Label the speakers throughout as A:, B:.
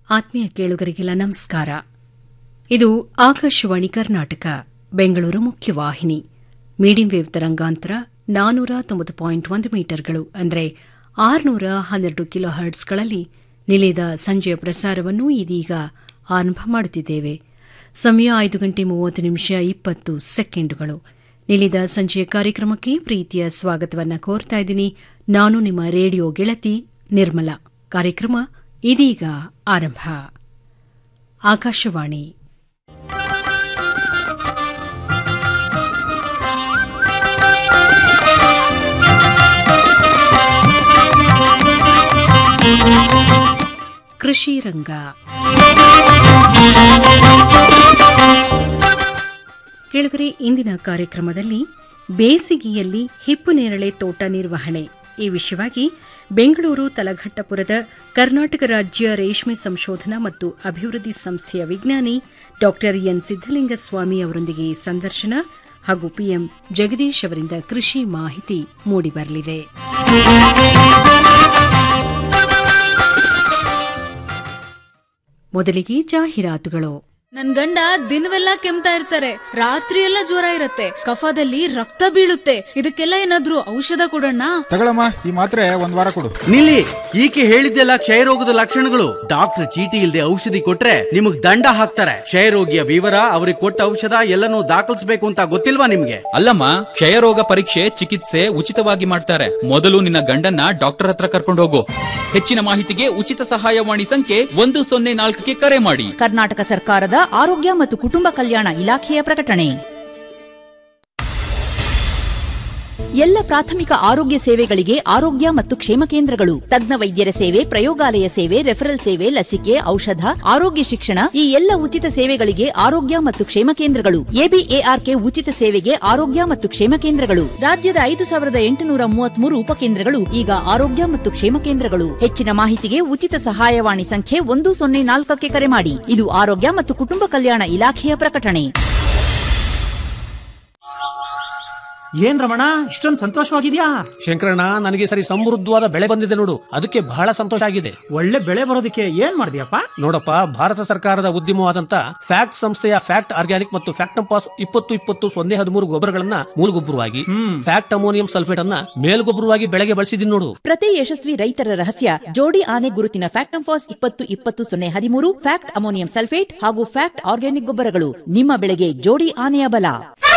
A: ಆತ್ಮೀಯ ಕೇಳುಗರಿಗೆಲ್ಲ ನಮಸ್ಕಾರ ಇದು ಆಕಾಶವಾಣಿ ಕರ್ನಾಟಕ ಬೆಂಗಳೂರು ಮುಖ್ಯವಾಹಿನಿ ಮೀಡಿಯಂ ವೇವ್ ತರಂಗಾಂತರ ನಾನೂರ ತೊಂಬತ್ತು ಪಾಯಿಂಟ್ ಒಂದು ಮೀಟರ್ಗಳು ಅಂದರೆ ಆರುನೂರ ಹನ್ನೆರಡು ಕಿಲೋ ಹರ್ಟ್ಸ್ಗಳಲ್ಲಿ ನಿಲಿದ ಸಂಜೆಯ ಪ್ರಸಾರವನ್ನು ಇದೀಗ ಆರಂಭ ಮಾಡುತ್ತಿದ್ದೇವೆ ಸಮಯ ಐದು ಗಂಟೆ ಮೂವತ್ತು ನಿಮಿಷ ಇಪ್ಪತ್ತು ಸೆಕೆಂಡುಗಳು ನಿಲಿದ ಸಂಜೆಯ ಕಾರ್ಯಕ್ರಮಕ್ಕೆ ಪ್ರೀತಿಯ ಸ್ವಾಗತವನ್ನು ಕೋರ್ತಾ ಇದ್ದೀನಿ ನಾನು ನಿಮ್ಮ ರೇಡಿಯೋ ಗೆಳತಿ ನಿರ್ಮಲಾ ಕಾರ್ಯಕ್ರಮ ಇದೀಗ ಆರಂಭ ಆಕಾಶವಾಣಿ ಕೃಷಿ ರಂಗ ಕೆಳಗರೆ ಇಂದಿನ ಕಾರ್ಯಕ್ರಮದಲ್ಲಿ ಬೇಸಿಗೆಯಲ್ಲಿ ಹಿಪ್ಪು ನೇರಳೆ ತೋಟ ನಿರ್ವಹಣೆ ಈ ವಿಷಯವಾಗಿ ಬೆಂಗಳೂರು ತಲಘಟ್ಟಪುರದ ಕರ್ನಾಟಕ ರಾಜ್ಯ ರೇಷ್ಮೆ ಸಂಶೋಧನಾ ಮತ್ತು ಅಭಿವೃದ್ಧಿ ಸಂಸ್ಥೆಯ ವಿಜ್ಞಾನಿ ಡಾ ಎನ್ ಸಿದ್ದಲಿಂಗಸ್ವಾಮಿ ಅವರೊಂದಿಗೆ ಸಂದರ್ಶನ ಹಾಗೂ ಪಿಎಂ ಜಗದೀಶ್ ಅವರಿಂದ ಕೃಷಿ ಮಾಹಿತಿ ಮೂಡಿಬರಲಿದೆ ಮೊದಲಿಗೆ ಜಾಹೀರಾತುಗಳು
B: ನನ್ ಗಂಡ ದಿನವೆಲ್ಲ ಕೆಮ್ತಾ ಇರ್ತಾರೆ ರಾತ್ರಿ ಎಲ್ಲ ಜ್ವರ ಇರತ್ತೆ ಕಫದಲ್ಲಿ ರಕ್ತ ಬೀಳುತ್ತೆ ಇದಕ್ಕೆಲ್ಲ ಏನಾದ್ರೂ ಔಷಧ ಕೊಡೋಣ
C: ತಗೊಳಮ್ಮ ಈ ಮಾತ್ರೆ ಒಂದ್ ವಾರ ಕೊಡು
D: ನಿಲ್ಲಿ ಈಕೆ ಹೇಳಿದ್ದೆಲ್ಲ ಕ್ಷಯರೋಗದ ಲಕ್ಷಣಗಳು ಡಾಕ್ಟರ್ ಚೀಟಿ ಇಲ್ಲದೆ ಔಷಧಿ ಕೊಟ್ರೆ ನಿಮಗ್ ದಂಡ ಹಾಕ್ತಾರೆ ಕ್ಷಯರೋಗಿಯ ವಿವರ ಅವ್ರಿಗೆ ಕೊಟ್ಟ ಔಷಧ ಎಲ್ಲನೂ ದಾಖಲಿಸಬೇಕು ಅಂತ ಗೊತ್ತಿಲ್ವಾ ನಿಮ್ಗೆ
E: ಅಲ್ಲಮ್ಮ ಕ್ಷಯರೋಗ ಪರೀಕ್ಷೆ ಚಿಕಿತ್ಸೆ ಉಚಿತವಾಗಿ ಮಾಡ್ತಾರೆ ಮೊದಲು ನಿನ್ನ ಗಂಡನ್ನ ಡಾಕ್ಟರ್ ಹತ್ರ ಕರ್ಕೊಂಡು ಹೋಗು ಹೆಚ್ಚಿನ ಮಾಹಿತಿಗೆ ಉಚಿತ ಸಹಾಯವಾಣಿ ಸಂಖ್ಯೆ ಒಂದು ಸೊನ್ನೆ ನಾಲ್ಕಕ್ಕೆ ಕರೆ ಮಾಡಿ
F: ಕರ್ನಾಟಕ ಸರ್ಕಾರದ ಆರೋಗ್ಯ ಮತ್ತು ಕುಟುಂಬ ಕಲ್ಯಾಣ ಇಲಾಖೆಯ ಪ್ರಕಟಣೆ ಎಲ್ಲ ಪ್ರಾಥಮಿಕ ಆರೋಗ್ಯ ಸೇವೆಗಳಿಗೆ ಆರೋಗ್ಯ ಮತ್ತು ಕ್ಷೇಮ ಕೇಂದ್ರಗಳು ತಜ್ಞ ವೈದ್ಯರ ಸೇವೆ ಪ್ರಯೋಗಾಲಯ ಸೇವೆ ರೆಫರಲ್ ಸೇವೆ ಲಸಿಕೆ ಔಷಧ ಆರೋಗ್ಯ ಶಿಕ್ಷಣ ಈ ಎಲ್ಲ ಉಚಿತ ಸೇವೆಗಳಿಗೆ ಆರೋಗ್ಯ ಮತ್ತು ಕ್ಷೇಮ ಕೇಂದ್ರಗಳು ಎಬಿಎಆರ್ಕೆ ಉಚಿತ ಸೇವೆಗೆ ಆರೋಗ್ಯ ಮತ್ತು ಕ್ಷೇಮ ಕೇಂದ್ರಗಳು ರಾಜ್ಯದ ಐದು ಸಾವಿರದ ಎಂಟುನೂರ ಮೂವತ್ಮೂರು ಉಪಕೇಂದ್ರಗಳು ಈಗ ಆರೋಗ್ಯ ಮತ್ತು ಕ್ಷೇಮ ಕೇಂದ್ರಗಳು ಹೆಚ್ಚಿನ ಮಾಹಿತಿಗೆ ಉಚಿತ ಸಹಾಯವಾಣಿ ಸಂಖ್ಯೆ ಒಂದು ಸೊನ್ನೆ ನಾಲ್ಕಕ್ಕೆ ಕರೆ ಮಾಡಿ ಇದು ಆರೋಗ್ಯ ಮತ್ತು ಕುಟುಂಬ ಕಲ್ಯಾಣ ಇಲಾಖೆಯ ಪ್ರಕಟಣೆ
G: ಏನ್ ರಮಣ ಇಷ್ಟೊಂದು ಸಂತೋಷವಾಗಿದ್ಯಾ
H: ಶಂಕರಣ್ಣ ನನಗೆ ಈ ಸರಿ ಸಮೃದ್ಧವಾದ ಬೆಳೆ ಬಂದಿದೆ ನೋಡು ಅದಕ್ಕೆ ಬಹಳ ಸಂತೋಷ ಆಗಿದೆ
G: ಒಳ್ಳೆ ಬೆಳೆ ಬರೋದಕ್ಕೆ ಏನ್ ಮಾಡಿದ್ಯಪ್ಪ
H: ನೋಡಪ್ಪ ಭಾರತ ಸರ್ಕಾರದ ಉದ್ಯಮವಾದಂತ ಫ್ಯಾಕ್ಟ್ ಸಂಸ್ಥೆಯ ಫ್ಯಾಕ್ಟ್ ಆರ್ಗ್ಯಾನಿಕ್ ಮತ್ತು ಫ್ಯಾಕ್ಟಂಪಾಸ್ ಇಪ್ಪತ್ತು ಇಪ್ಪತ್ತು ಸೊನ್ನೆ ಹದಿಮೂರು ಗೊಬ್ಬರಗಳನ್ನ ಮೂಲಗೊಬ್ಬರವಾಗಿ ಫ್ಯಾಕ್ಟ್ ಅಮೋನಿಯಂ ಸಲ್ಫೇಟ್ ಅನ್ನ ಮೇಲ್ಗೊಬ್ಬರವಾಗಿ ಬೆಳೆಗೆ ಬಳಸಿದೀನಿ ನೋಡು
F: ಪ್ರತಿ ಯಶಸ್ವಿ ರೈತರ ರಹಸ್ಯ ಜೋಡಿ ಆನೆ ಗುರುತಿನ ಫ್ಯಾಕ್ಟ್ ಫಾಸ್ ಇಪ್ಪತ್ತು ಇಪ್ಪತ್ತು ಸೊನ್ನೆ ಹದಿಮೂರು ಫ್ಯಾಕ್ಟ್ ಅಮೋನಿಯಂ ಸಲ್ಫೇಟ್ ಹಾಗೂ ಫ್ಯಾಕ್ಟ್ ಆರ್ಗ್ಯಾನಿಕ್ ಗೊಬ್ಬರಗಳು ನಿಮ್ಮ ಬೆಳೆಗೆ ಜೋಡಿ ಆನೆಯ ಬಲ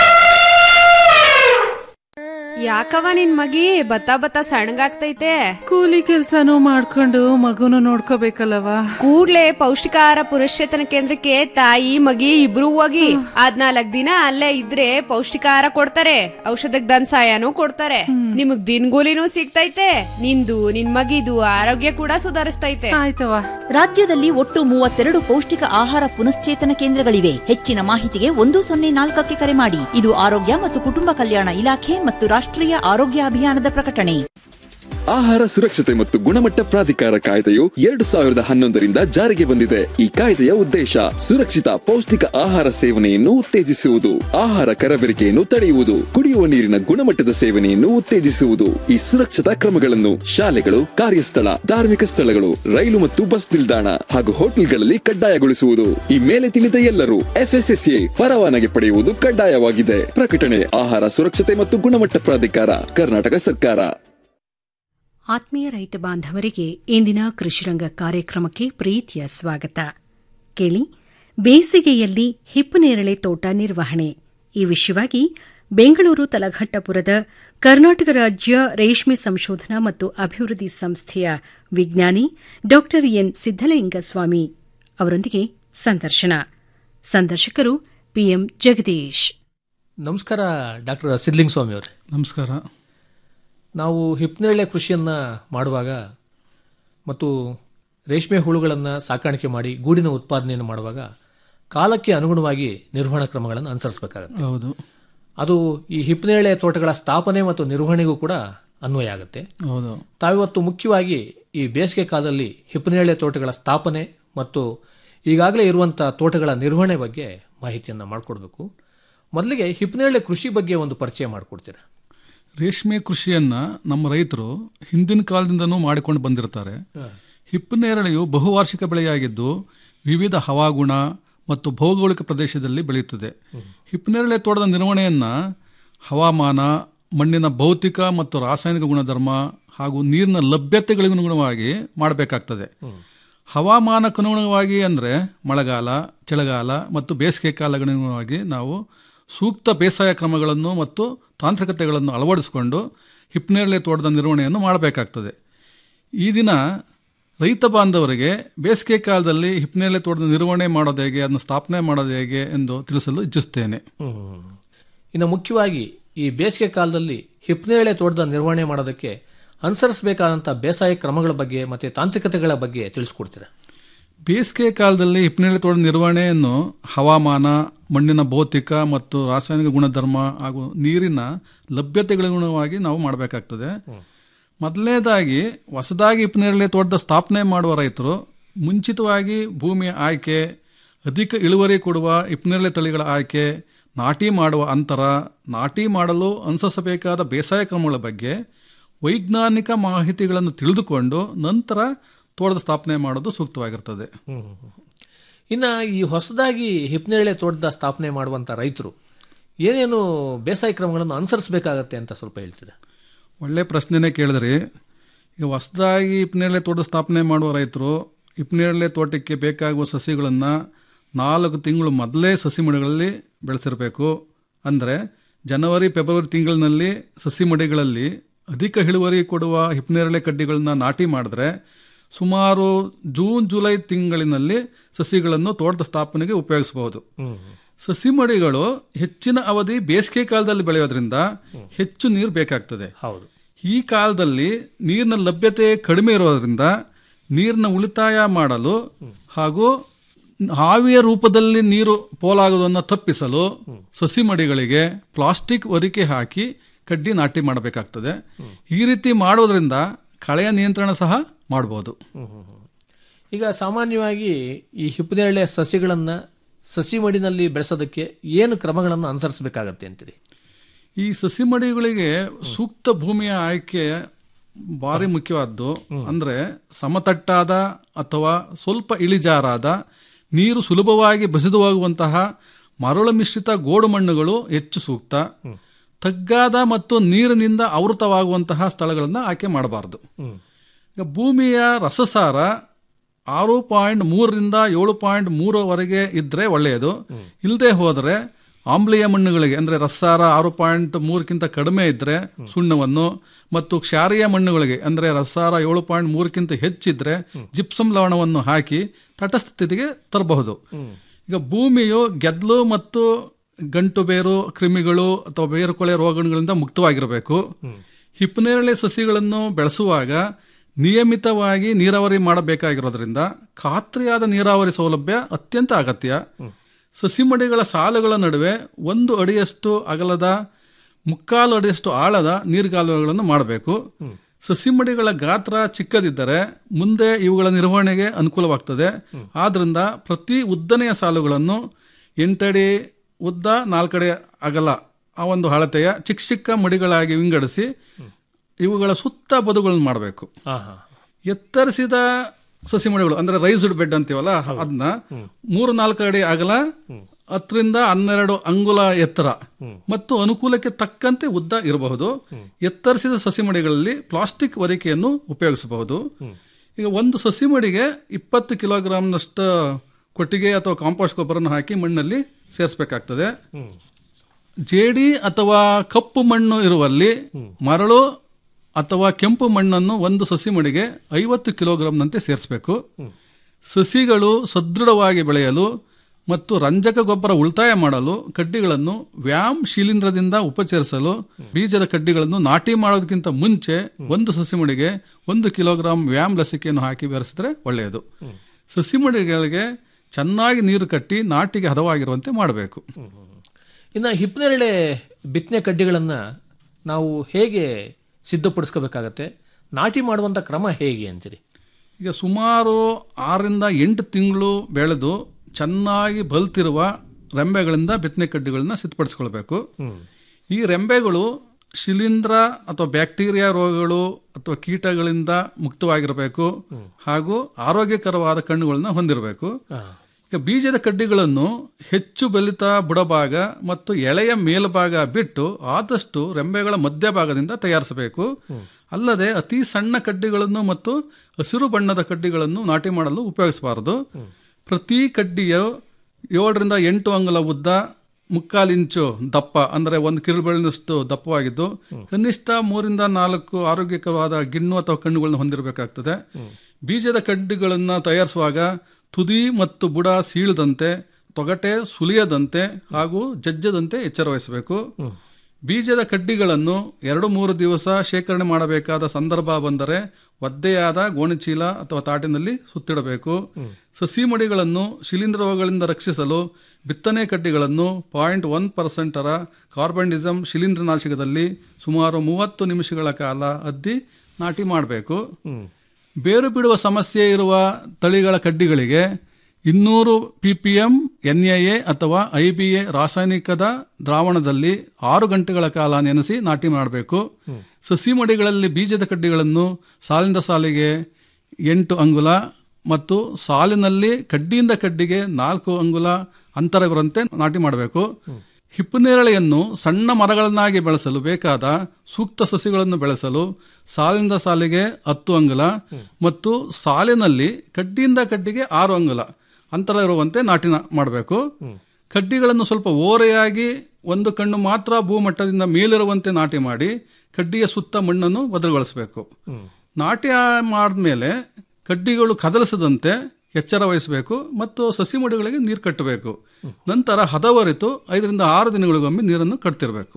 I: ಯಾಕವ ನಿನ್ ಮಗಿ ಬತ್ತಾ ಬತ್ತಾ ಸಣ್ಣಗಾಗ್ತೈತೆ
J: ಕೂಲಿ ಕೆಲ್ಸಾನು ಮಾಡ್ಕೊಂಡು ಮಗುನು ನೋಡ್ಕೋಬೇಕಲ್ಲವ
I: ಕೂಡ್ಲೆ ಪೌಷ್ಟಿಕಾಹಾರ ಪುರಸ್ಚೇತನ ಕೇಂದ್ರಕ್ಕೆ ತಾಯಿ ಮಗಿ ಇಬ್ರು ಹೋಗಿ ಹದ್ನಾಲ್ಕ್ ದಿನ ಅಲ್ಲೇ ಇದ್ರೆ ಪೌಷ್ಟಿಕಾಹಾರ ಕೊಡ್ತಾರೆ ಔಷಧಕ್ ಧನ್ ಸಹಾಯನೂ ಕೊಡ್ತಾರೆ ನಿಮಗ್ ದಿನಗೂಲಿನೂ ಸಿಗ್ತೈತೆ ನಿಂದು ನಿನ್ ಮಗಿದು ಆರೋಗ್ಯ ಕೂಡ ಸುಧಾರಿಸ್ತೈತೆ
J: ಆಯ್ತವ
F: ರಾಜ್ಯದಲ್ಲಿ ಒಟ್ಟು ಮೂವತ್ತೆರಡು ಪೌಷ್ಟಿಕ ಆಹಾರ ಪುನಶ್ಚೇತನ ಕೇಂದ್ರಗಳಿವೆ ಹೆಚ್ಚಿನ ಮಾಹಿತಿಗೆ ಒಂದು ಸೊನ್ನೆ ನಾಲ್ಕಕ್ಕೆ ಕರೆ ಮಾಡಿ ಇದು ಆರೋಗ್ಯ ಮತ್ತು ಕುಟುಂಬ ಕಲ್ಯಾಣ ಇಲಾಖೆ ಮತ್ತು ರಾಷ್ಟ್ರೀಯ ಆರೋಗ್ಯ ಅಭಿಯಾನದ ಪ್ರಕಟಣೆ
K: ಆಹಾರ ಸುರಕ್ಷತೆ ಮತ್ತು ಗುಣಮಟ್ಟ ಪ್ರಾಧಿಕಾರ ಕಾಯ್ದೆಯು ಎರಡು ಸಾವಿರದ ಹನ್ನೊಂದರಿಂದ ಜಾರಿಗೆ ಬಂದಿದೆ ಈ ಕಾಯ್ದೆಯ ಉದ್ದೇಶ ಸುರಕ್ಷಿತ ಪೌಷ್ಟಿಕ ಆಹಾರ ಸೇವನೆಯನ್ನು ಉತ್ತೇಜಿಸುವುದು ಆಹಾರ ಕರಬೇರಿಕೆಯನ್ನು ತಡೆಯುವುದು ಕುಡಿಯುವ ನೀರಿನ ಗುಣಮಟ್ಟದ ಸೇವನೆಯನ್ನು ಉತ್ತೇಜಿಸುವುದು ಈ ಸುರಕ್ಷತಾ ಕ್ರಮಗಳನ್ನು ಶಾಲೆಗಳು ಕಾರ್ಯಸ್ಥಳ ಧಾರ್ಮಿಕ ಸ್ಥಳಗಳು ರೈಲು ಮತ್ತು ಬಸ್ ನಿಲ್ದಾಣ ಹಾಗೂ ಹೋಟೆಲ್ಗಳಲ್ಲಿ ಕಡ್ಡಾಯಗೊಳಿಸುವುದು ಈ ಮೇಲೆ ತಿಳಿದ ಎಲ್ಲರೂ ಎಫ್ಎಸ್ಎಸ್ಎ ಪರವಾನಗಿ ಪಡೆಯುವುದು ಕಡ್ಡಾಯವಾಗಿದೆ ಪ್ರಕಟಣೆ ಆಹಾರ ಸುರಕ್ಷತೆ ಮತ್ತು ಗುಣಮಟ್ಟ ಪ್ರಾಧಿಕಾರ ಕರ್ನಾಟಕ ಸರ್ಕಾರ
A: ಆತ್ಮೀಯ ರೈತ ಬಾಂಧವರಿಗೆ ಇಂದಿನ ಕೃಷಿರಂಗ ಕಾರ್ಯಕ್ರಮಕ್ಕೆ ಪ್ರೀತಿಯ ಸ್ವಾಗತ ಕೇಳಿ ಬೇಸಿಗೆಯಲ್ಲಿ ಹಿಪ್ಪುನೇರಳೆ ತೋಟ ನಿರ್ವಹಣೆ ಈ ವಿಷಯವಾಗಿ ಬೆಂಗಳೂರು ತಲಘಟ್ಟಪುರದ ಕರ್ನಾಟಕ ರಾಜ್ಯ ರೇಷ್ಮೆ ಸಂಶೋಧನಾ ಮತ್ತು ಅಭಿವೃದ್ಧಿ ಸಂಸ್ಥೆಯ ವಿಜ್ಞಾನಿ ಡಾ ಎನ್ ಸಿದ್ದಲಿಂಗಸ್ವಾಮಿ ಅವರೊಂದಿಗೆ ಸಂದರ್ಶನ ಸಂದರ್ಶಕರು ಪಿಎಂ ಜಗದೀಶ್
L: ನಮಸ್ಕಾರ ಡಾಕ್ಟರ್ ಸಿದ್ಲಿಂಗ ಸ್ವಾಮಿ ಅವರೇ
M: ನಮಸ್ಕಾರ
L: ನಾವು ಹಿಪ್ನೇರಳೆ ಕೃಷಿಯನ್ನು ಮಾಡುವಾಗ ಮತ್ತು ರೇಷ್ಮೆ ಹುಳುಗಳನ್ನು ಸಾಕಾಣಿಕೆ ಮಾಡಿ ಗೂಡಿನ ಉತ್ಪಾದನೆಯನ್ನು ಮಾಡುವಾಗ ಕಾಲಕ್ಕೆ ಅನುಗುಣವಾಗಿ ನಿರ್ವಹಣಾ ಕ್ರಮಗಳನ್ನು ಅನುಸರಿಸಬೇಕಾಗುತ್ತೆ
M: ಹೌದು
L: ಅದು ಈ ಹಿಪ್ನೇರಳೆ ತೋಟಗಳ ಸ್ಥಾಪನೆ ಮತ್ತು ನಿರ್ವಹಣೆಗೂ ಕೂಡ ಅನ್ವಯ ಆಗುತ್ತೆ
M: ಹೌದು
L: ತಾವಿವತ್ತು ಮುಖ್ಯವಾಗಿ ಈ ಬೇಸಿಗೆ ಕಾಲದಲ್ಲಿ ಹಿಪ್ಪನೇರಳೆ ತೋಟಗಳ ಸ್ಥಾಪನೆ ಮತ್ತು ಈಗಾಗಲೇ ಇರುವಂತಹ ತೋಟಗಳ ನಿರ್ವಹಣೆ ಬಗ್ಗೆ ಮಾಹಿತಿಯನ್ನು ಮಾಡಿಕೊಡ್ಬೇಕು ಮೊದಲಿಗೆ ಹಿಪ್ಪನೇರಳೆ ಕೃಷಿ ಬಗ್ಗೆ ಒಂದು ಪರಿಚಯ ಮಾಡಿಕೊಡ್ತೀರಾ
M: ರೇಷ್ಮೆ ಕೃಷಿಯನ್ನ ನಮ್ಮ ರೈತರು ಹಿಂದಿನ ಕಾಲದಿಂದನೂ ಮಾಡಿಕೊಂಡು ಬಂದಿರ್ತಾರೆ ಹಿಪ್ಪನೇರಳೆಯು ಬಹುವಾರ್ಷಿಕ ಬೆಳೆಯಾಗಿದ್ದು ವಿವಿಧ ಹವಾಗುಣ ಮತ್ತು ಭೌಗೋಳಿಕ ಪ್ರದೇಶದಲ್ಲಿ ಬೆಳೆಯುತ್ತದೆ ಹಿಪ್ಪನೇರಳೆ ತೋಟದ ನಿರ್ವಹಣೆಯನ್ನ ಹವಾಮಾನ ಮಣ್ಣಿನ ಭೌತಿಕ ಮತ್ತು ರಾಸಾಯನಿಕ ಗುಣಧರ್ಮ ಹಾಗೂ ನೀರಿನ ಲಭ್ಯತೆಗಳಿಗನುಗುಣವಾಗಿ ಮಾಡಬೇಕಾಗ್ತದೆ ಹವಾಮಾನಕ್ಕನುಗುಣವಾಗಿ ಅಂದರೆ ಮಳೆಗಾಲ ಚಳಿಗಾಲ ಮತ್ತು ಬೇಸಿಗೆ ಕಾಲಗಳಿಗನುಗುಣವಾಗಿ ನಾವು ಸೂಕ್ತ ಬೇಸಾಯ ಕ್ರಮಗಳನ್ನು ಮತ್ತು ತಾಂತ್ರಿಕತೆಗಳನ್ನು ಅಳವಡಿಸಿಕೊಂಡು ಹಿಪ್ಪನೇರಳೆ ತೋಟದ ನಿರ್ವಹಣೆಯನ್ನು ಮಾಡಬೇಕಾಗ್ತದೆ ಈ ದಿನ ರೈತ ಬಾಂಧವರಿಗೆ ಬೇಸಿಗೆ ಕಾಲದಲ್ಲಿ ಹಿಪ್ಪನೇರಳೆ ತೋಟದ ನಿರ್ವಹಣೆ ಮಾಡೋದು ಹೇಗೆ ಅದನ್ನು ಸ್ಥಾಪನೆ ಮಾಡೋದು ಹೇಗೆ ಎಂದು ತಿಳಿಸಲು ಇಚ್ಛಿಸ್ತೇನೆ
L: ಇನ್ನು ಮುಖ್ಯವಾಗಿ ಈ ಬೇಸಿಗೆ ಕಾಲದಲ್ಲಿ ಹಿಪ್ಪನೇರಳೆ ತೋಟದ ನಿರ್ವಹಣೆ ಮಾಡೋದಕ್ಕೆ ಅನುಸರಿಸಬೇಕಾದಂಥ ಬೇಸಾಯ ಕ್ರಮಗಳ ಬಗ್ಗೆ ಮತ್ತೆ ತಾಂತ್ರಿಕತೆಗಳ ಬಗ್ಗೆ ತಿಳಿಸ್ಕೊಡ್ತೀರಾ
M: ಬೇಸಿಗೆ ಕಾಲದಲ್ಲಿ ಹಿಪ್ಪನೇರಳೆ ತೋಟದ ನಿರ್ವಹಣೆಯನ್ನು ಹವಾಮಾನ ಮಣ್ಣಿನ ಭೌತಿಕ ಮತ್ತು ರಾಸಾಯನಿಕ ಗುಣಧರ್ಮ ಹಾಗೂ ನೀರಿನ ಲಭ್ಯತೆಗಳಿಗುಣವಾಗಿ ನಾವು ಮಾಡಬೇಕಾಗ್ತದೆ ಮೊದಲನೇದಾಗಿ ಹೊಸದಾಗಿ ಹಿಪ್ಪನೇರಳೆ ತೋಟದ ಸ್ಥಾಪನೆ ಮಾಡುವ ರೈತರು ಮುಂಚಿತವಾಗಿ ಭೂಮಿಯ ಆಯ್ಕೆ ಅಧಿಕ ಇಳುವರಿ ಕೊಡುವ ಹಿಪ್ಪನೇರಳೆ ತಳಿಗಳ ಆಯ್ಕೆ ನಾಟಿ ಮಾಡುವ ಅಂತರ ನಾಟಿ ಮಾಡಲು ಅನುಸರಿಸಬೇಕಾದ ಬೇಸಾಯ ಕ್ರಮಗಳ ಬಗ್ಗೆ ವೈಜ್ಞಾನಿಕ ಮಾಹಿತಿಗಳನ್ನು ತಿಳಿದುಕೊಂಡು ನಂತರ ತೋಟದ ಸ್ಥಾಪನೆ ಮಾಡೋದು ಸೂಕ್ತವಾಗಿರ್ತದೆ
L: ಇನ್ನು ಈ ಹೊಸದಾಗಿ ಹಿಪ್ಪನೇರಳೆ ತೋಟದ ಸ್ಥಾಪನೆ ಮಾಡುವಂಥ ರೈತರು ಏನೇನು ಬೇಸಾಯ ಕ್ರಮಗಳನ್ನು ಅನುಸರಿಸಬೇಕಾಗತ್ತೆ ಅಂತ ಸ್ವಲ್ಪ ಹೇಳ್ತೀರಾ
M: ಒಳ್ಳೆ ಪ್ರಶ್ನೆನೇ ಕೇಳಿದ್ರಿ ಈಗ ಹೊಸದಾಗಿ ಹಿಪ್ಪನೇರಳೆ ತೋಟ ಸ್ಥಾಪನೆ ಮಾಡುವ ರೈತರು ಹಿಪ್ಪನೇರಳೆ ತೋಟಕ್ಕೆ ಬೇಕಾಗುವ ಸಸಿಗಳನ್ನು ನಾಲ್ಕು ತಿಂಗಳು ಮೊದಲೇ ಸಸಿ ಮಡಿಗಳಲ್ಲಿ ಬೆಳೆಸಿರಬೇಕು ಅಂದರೆ ಜನವರಿ ಫೆಬ್ರವರಿ ತಿಂಗಳಿನಲ್ಲಿ ಸಸಿ ಮಡಿಗಳಲ್ಲಿ ಅಧಿಕ ಇಳುವರಿ ಕೊಡುವ ಹಿಪ್ಪನೇರಳೆ ಕಡ್ಡಿಗಳನ್ನ ನಾಟಿ ಮಾಡಿದ್ರೆ ಸುಮಾರು ಜೂನ್ ಜುಲೈ ತಿಂಗಳಿನಲ್ಲಿ ಸಸಿಗಳನ್ನು ತೋಟದ ಸ್ಥಾಪನೆಗೆ ಉಪಯೋಗಿಸಬಹುದು ಸಸಿ ಮಡಿಗಳು ಹೆಚ್ಚಿನ ಅವಧಿ ಬೇಸಿಗೆ ಕಾಲದಲ್ಲಿ ಬೆಳೆಯೋದ್ರಿಂದ ಹೆಚ್ಚು ನೀರು ಬೇಕಾಗ್ತದೆ
L: ಹೌದು
M: ಈ ಕಾಲದಲ್ಲಿ ನೀರಿನ ಲಭ್ಯತೆ ಕಡಿಮೆ ಇರೋದ್ರಿಂದ ನೀರಿನ ಉಳಿತಾಯ ಮಾಡಲು ಹಾಗೂ ಹಾವಿಯ ರೂಪದಲ್ಲಿ ನೀರು ಪೋಲಾಗುವುದನ್ನು ತಪ್ಪಿಸಲು ಸಸಿ ಮಡಿಗಳಿಗೆ ಪ್ಲಾಸ್ಟಿಕ್ ಹೊದಿಕೆ ಹಾಕಿ ಕಡ್ಡಿ ನಾಟಿ ಮಾಡಬೇಕಾಗ್ತದೆ ಈ ರೀತಿ ಮಾಡೋದ್ರಿಂದ ಕಳೆಯ ನಿಯಂತ್ರಣ ಸಹ ಮಾಡಬಹುದು
L: ಈಗ ಸಾಮಾನ್ಯವಾಗಿ ಈ ಹಿಪ್ಪನೇರಳೆ ಸಸಿಗಳನ್ನು ಸಸಿ ಮಡಿನಲ್ಲಿ ಬೆಳೆಸೋದಕ್ಕೆ ಏನು ಕ್ರಮಗಳನ್ನು ಅನುಸರಿಸಬೇಕಾಗತ್ತೆ ಅಂತೀರಿ
M: ಈ ಸಸಿ ಮಡಿಗಳಿಗೆ ಸೂಕ್ತ ಭೂಮಿಯ ಆಯ್ಕೆ ಭಾರಿ ಮುಖ್ಯವಾದ್ದು ಅಂದ್ರೆ ಸಮತಟ್ಟಾದ ಅಥವಾ ಸ್ವಲ್ಪ ಇಳಿಜಾರಾದ ನೀರು ಸುಲಭವಾಗಿ ಬಸಿದು ಹೋಗುವಂತಹ ಮರಳು ಮಿಶ್ರಿತ ಗೋಡು ಮಣ್ಣುಗಳು ಹೆಚ್ಚು ಸೂಕ್ತ ತಗ್ಗಾದ ಮತ್ತು ನೀರಿನಿಂದ ಆವೃತವಾಗುವಂತಹ ಸ್ಥಳಗಳನ್ನು ಆಯ್ಕೆ ಮಾಡಬಾರದು ಈಗ ಭೂಮಿಯ ರಸಸಾರ ಆರು ಪಾಯಿಂಟ್ ಮೂರರಿಂದ ಏಳು ಪಾಯಿಂಟ್ ಮೂರವರೆಗೆ ಇದ್ರೆ ಒಳ್ಳೆಯದು ಇಲ್ಲದೆ ಹೋದರೆ ಆಮ್ಲೀಯ ಮಣ್ಣುಗಳಿಗೆ ಅಂದ್ರೆ ರಸಸಾರ ಆರು ಪಾಯಿಂಟ್ ಮೂರಕ್ಕಿಂತ ಕಡಿಮೆ ಇದ್ರೆ ಸುಣ್ಣವನ್ನು ಮತ್ತು ಕ್ಷಾರೀಯ ಮಣ್ಣುಗಳಿಗೆ ಅಂದ್ರೆ ರಸಸಾರ ಏಳು ಪಾಯಿಂಟ್ ಮೂರಕ್ಕಿಂತ ಹೆಚ್ಚಿದ್ರೆ ಜಿಪ್ಸಮ್ ಲವಣವನ್ನು ಹಾಕಿ ತಟಸ್ಥ ಸ್ಥಿತಿಗೆ ತರಬಹುದು ಈಗ ಭೂಮಿಯು ಗೆದ್ಲು ಮತ್ತು ಗಂಟು ಬೇರು ಕ್ರಿಮಿಗಳು ಅಥವಾ ಬೇರುಕೊಳೆ ರೋಗಗಳಿಂದ ಮುಕ್ತವಾಗಿರಬೇಕು ಹಿಪ್ಪನೇರಳೆ ಸಸಿಗಳನ್ನು ಬೆಳೆಸುವಾಗ ನಿಯಮಿತವಾಗಿ ನೀರಾವರಿ ಮಾಡಬೇಕಾಗಿರೋದ್ರಿಂದ ಖಾತ್ರಿಯಾದ ನೀರಾವರಿ ಸೌಲಭ್ಯ ಅತ್ಯಂತ ಅಗತ್ಯ ಸಸಿಮಡಿಗಳ ಸಾಲುಗಳ ನಡುವೆ ಒಂದು ಅಡಿಯಷ್ಟು ಅಗಲದ ಮುಕ್ಕಾಲು ಅಡಿಯಷ್ಟು ಆಳದ ನೀರ್ಗಾಲುವೆಗಳನ್ನು ಮಾಡಬೇಕು ಸಸಿಮಡಿಗಳ ಗಾತ್ರ ಚಿಕ್ಕದಿದ್ದರೆ ಮುಂದೆ ಇವುಗಳ ನಿರ್ವಹಣೆಗೆ ಅನುಕೂಲವಾಗ್ತದೆ ಆದ್ರಿಂದ ಪ್ರತಿ ಉದ್ದನೆಯ ಸಾಲುಗಳನ್ನು ಎಂಟಡಿ ಉದ್ದ ನಾಲ್ಕಡಿ ಅಗಲ ಆ ಒಂದು ಅಳತೆಯ ಚಿಕ್ಕ ಚಿಕ್ಕ ಮಡಿಗಳಾಗಿ ವಿಂಗಡಿಸಿ ಇವುಗಳ ಸುತ್ತ ಬದುಗಳನ್ನು ಮಾಡಬೇಕು ಎತ್ತರಿಸಿದ ಸಸಿ ಮಡಿಗಳು ಅಂದ್ರೆ ರೈಸ್ಡ್ ಬೆಡ್ ಅಂತೀವಲ್ಲ ಅದನ್ನ ಮೂರು ನಾಲ್ಕು ಅಡಿ ಅಗಲ ಹತ್ತರಿಂದ ಹನ್ನೆರಡು ಅಂಗುಲ ಎತ್ತರ ಮತ್ತು ಅನುಕೂಲಕ್ಕೆ ತಕ್ಕಂತೆ ಉದ್ದ ಇರಬಹುದು ಎತ್ತರಿಸಿದ ಸಸಿ ಮಡಿಗಳಲ್ಲಿ ಪ್ಲಾಸ್ಟಿಕ್ ಹೊದಿಕೆಯನ್ನು ಉಪಯೋಗಿಸಬಹುದು ಈಗ ಒಂದು ಸಸಿ ಮಡಿಗೆ ಇಪ್ಪತ್ತು ಕಿಲೋಗ್ರಾಂನಷ್ಟು ಕೊಟ್ಟಿಗೆ ಅಥವಾ ಕಾಂಪೋಸ್ಟ್ ಗೊಬ್ಬರನ್ನು ಹಾಕಿ ಮಣ್ಣಲ್ಲಿ ಸೇರಿಸಬೇಕಾಗ್ತದೆ ಜೇಡಿ ಅಥವಾ ಕಪ್ಪು ಮಣ್ಣು ಇರುವಲ್ಲಿ ಮರಳು ಅಥವಾ ಕೆಂಪು ಮಣ್ಣನ್ನು ಒಂದು ಸಸಿ ಮಡಿಗೆ ಐವತ್ತು ಕಿಲೋಗ್ರಾಂನಂತೆ ಸೇರಿಸಬೇಕು ಸಸಿಗಳು ಸದೃಢವಾಗಿ ಬೆಳೆಯಲು ಮತ್ತು ರಂಜಕ ಗೊಬ್ಬರ ಉಳಿತಾಯ ಮಾಡಲು ಕಡ್ಡಿಗಳನ್ನು ವ್ಯಾಮ್ ಶಿಲೀಂಧ್ರದಿಂದ ಉಪಚರಿಸಲು ಬೀಜದ ಕಡ್ಡಿಗಳನ್ನು ನಾಟಿ ಮಾಡೋದಕ್ಕಿಂತ ಮುಂಚೆ ಒಂದು ಸಸಿ ಮಡಿಗೆ ಒಂದು ಕಿಲೋಗ್ರಾಂ ವ್ಯಾಮ್ ಲಸಿಕೆಯನ್ನು ಹಾಕಿ ಬೆರೆಸಿದ್ರೆ ಒಳ್ಳೆಯದು ಸಸಿ ಮಡಿಗಳಿಗೆ ಚೆನ್ನಾಗಿ ನೀರು ಕಟ್ಟಿ ನಾಟಿಗೆ ಹದವಾಗಿರುವಂತೆ ಮಾಡಬೇಕು
L: ಇನ್ನು ಹಿಪ್ಪನೇರಳೆ ಬಿತ್ತನೆ ಕಡ್ಡಿಗಳನ್ನು ನಾವು ಹೇಗೆ ಸಿದ್ಧಪಡಿಸ್ಕೋಬೇಕಾಗತ್ತೆ ನಾಟಿ ಮಾಡುವಂಥ ಕ್ರಮ ಹೇಗೆ ಅಂತೀರಿ
M: ಈಗ ಸುಮಾರು ಆರರಿಂದ ಎಂಟು ತಿಂಗಳು ಬೆಳೆದು ಚೆನ್ನಾಗಿ ಬಲ್ತಿರುವ ರೆಂಬೆಗಳಿಂದ ಬಿತ್ತನೆ ಕಡ್ಡಿಗಳನ್ನ ಸಿದ್ಧಪಡಿಸ್ಕೊಳ್ಬೇಕು ಈ ರೆಂಬೆಗಳು ಶಿಲೀಂಧ್ರ ಅಥವಾ ಬ್ಯಾಕ್ಟೀರಿಯಾ ರೋಗಗಳು ಅಥವಾ ಕೀಟಗಳಿಂದ ಮುಕ್ತವಾಗಿರಬೇಕು ಹಾಗೂ ಆರೋಗ್ಯಕರವಾದ ಕಣ್ಣುಗಳನ್ನ ಹೊಂದಿರಬೇಕು ಈಗ ಬೀಜದ ಕಡ್ಡಿಗಳನ್ನು ಹೆಚ್ಚು ಬಲಿತ ಬುಡಭಾಗ ಮತ್ತು ಎಳೆಯ ಮೇಲ್ಭಾಗ ಬಿಟ್ಟು ಆದಷ್ಟು ರೆಂಬೆಗಳ ಮಧ್ಯಭಾಗದಿಂದ ತಯಾರಿಸಬೇಕು ಅಲ್ಲದೆ ಅತಿ ಸಣ್ಣ ಕಡ್ಡಿಗಳನ್ನು ಮತ್ತು ಹಸಿರು ಬಣ್ಣದ ಕಡ್ಡಿಗಳನ್ನು ನಾಟಿ ಮಾಡಲು ಉಪಯೋಗಿಸಬಾರದು ಪ್ರತಿ ಕಡ್ಡಿಯು ಏಳರಿಂದ ಎಂಟು ಅಂಗುಲ ಉದ್ದ ಮುಕ್ಕಾಲು ಇಂಚು ದಪ್ಪ ಅಂದರೆ ಒಂದು ಕಿರುಬೆರಳಿನಷ್ಟು ದಪ್ಪವಾಗಿದ್ದು ಕನಿಷ್ಠ ಮೂರಿಂದ ನಾಲ್ಕು ಆರೋಗ್ಯಕರವಾದ ಗಿಣ್ಣು ಅಥವಾ ಕಣ್ಣುಗಳನ್ನು ಹೊಂದಿರಬೇಕಾಗ್ತದೆ ಬೀಜದ ಕಡ್ಡಿಗಳನ್ನು ತಯಾರಿಸುವಾಗ ತುದಿ ಮತ್ತು ಬುಡ ಸೀಳದಂತೆ ತೊಗಟೆ ಸುಲಿಯದಂತೆ ಹಾಗೂ ಜಜ್ಜದಂತೆ ಎಚ್ಚರ ವಹಿಸಬೇಕು ಬೀಜದ ಕಡ್ಡಿಗಳನ್ನು ಎರಡು ಮೂರು ದಿವಸ ಶೇಖರಣೆ ಮಾಡಬೇಕಾದ ಸಂದರ್ಭ ಬಂದರೆ ಒದ್ದೆಯಾದ ಗೋಣಿಚೀಲ ಅಥವಾ ತಾಟಿನಲ್ಲಿ ಸುತ್ತಿಡಬೇಕು ಸಸಿ ಮಡಿಗಳನ್ನು ಶಿಲೀಂಧ್ರ ರೋಗಗಳಿಂದ ರಕ್ಷಿಸಲು ಬಿತ್ತನೆ ಕಡ್ಡಿಗಳನ್ನು ಪಾಯಿಂಟ್ ಒನ್ ಪರ್ಸೆಂಟರ ಕಾರ್ಬನ್ಡಿಸಮ್ ಶಿಲೀಂಧ್ರನಾಶಕದಲ್ಲಿ ಸುಮಾರು ಮೂವತ್ತು ನಿಮಿಷಗಳ ಕಾಲ ಅದ್ದಿ ನಾಟಿ ಮಾಡಬೇಕು ಬೇರು ಬಿಡುವ ಸಮಸ್ಯೆ ಇರುವ ತಳಿಗಳ ಕಡ್ಡಿಗಳಿಗೆ ಇನ್ನೂರು P P M N A ಅಥವಾ ಐ ಬಿ ಎ ರಾಸಾಯನಿಕದ ದ್ರಾವಣದಲ್ಲಿ ಆರು ಗಂಟೆಗಳ ಕಾಲ ನೆನೆಸಿ ನಾಟಿ ಮಾಡಬೇಕು ಸಸಿ ಮಡಿಗಳಲ್ಲಿ ಬೀಜದ ಕಡ್ಡಿಗಳನ್ನು ಸಾಲಿಂದ ಸಾಲಿಗೆ ಎಂಟು ಅಂಗುಲ ಮತ್ತು ಸಾಲಿನಲ್ಲಿ ಕಡ್ಡಿಯಿಂದ ಕಡ್ಡಿಗೆ ನಾಲ್ಕು ಅಂಗುಲ ಅಂತರವಿರುವಂತೆ ನಾಟಿ ಮಾಡಬೇಕು ಹಿಪ್ಪನೇರಳೆಯನ್ನು ಸಣ್ಣ ಮರಗಳನ್ನಾಗಿ ಬೆಳೆಸಲು ಬೇಕಾದ ಸೂಕ್ತ ಸಸಿಗಳನ್ನು ಬೆಳೆಸಲು ಸಾಲಿನಿಂದ ಸಾಲಿಗೆ ಹತ್ತು ಅಂಗುಲ ಮತ್ತು ಸಾಲಿನಲ್ಲಿ ಕಡ್ಡಿಯಿಂದ ಕಡ್ಡಿಗೆ ಆರು ಅಂಗುಲ ಅಂತರ ಇರುವಂತೆ ನಾಟಿ ಮಾಡಬೇಕು ಕಡ್ಡಿಗಳನ್ನು ಸ್ವಲ್ಪ ಓರೆಯಾಗಿ ಒಂದು ಕಣ್ಣು ಮಾತ್ರ ಭೂಮಟ್ಟದಿಂದ ಮೇಲಿರುವಂತೆ ನಾಟಿ ಮಾಡಿ ಕಡ್ಡಿಯ ಸುತ್ತ ಮಣ್ಣನ್ನು ಬದಲುಗೊಳಿಸಬೇಕು ನಾಟಿ ಮಾಡಿದ್ಮೇಲೆ ಕಡ್ಡಿಗಳು ಕದಲಿಸದಂತೆ ಎಚ್ಚರ ವಹಿಸಬೇಕು ಮತ್ತು ಸಸಿ ಮಡಿಗಳಿಗೆ ನೀರು ಕಟ್ಟಬೇಕು ನಂತರ ಹದವರಿತು ಐದರಿಂದ ಆರು ದಿನಗಳಿಗೊಮ್ಮೆ ನೀರನ್ನು ಕಟ್ತಿರಬೇಕು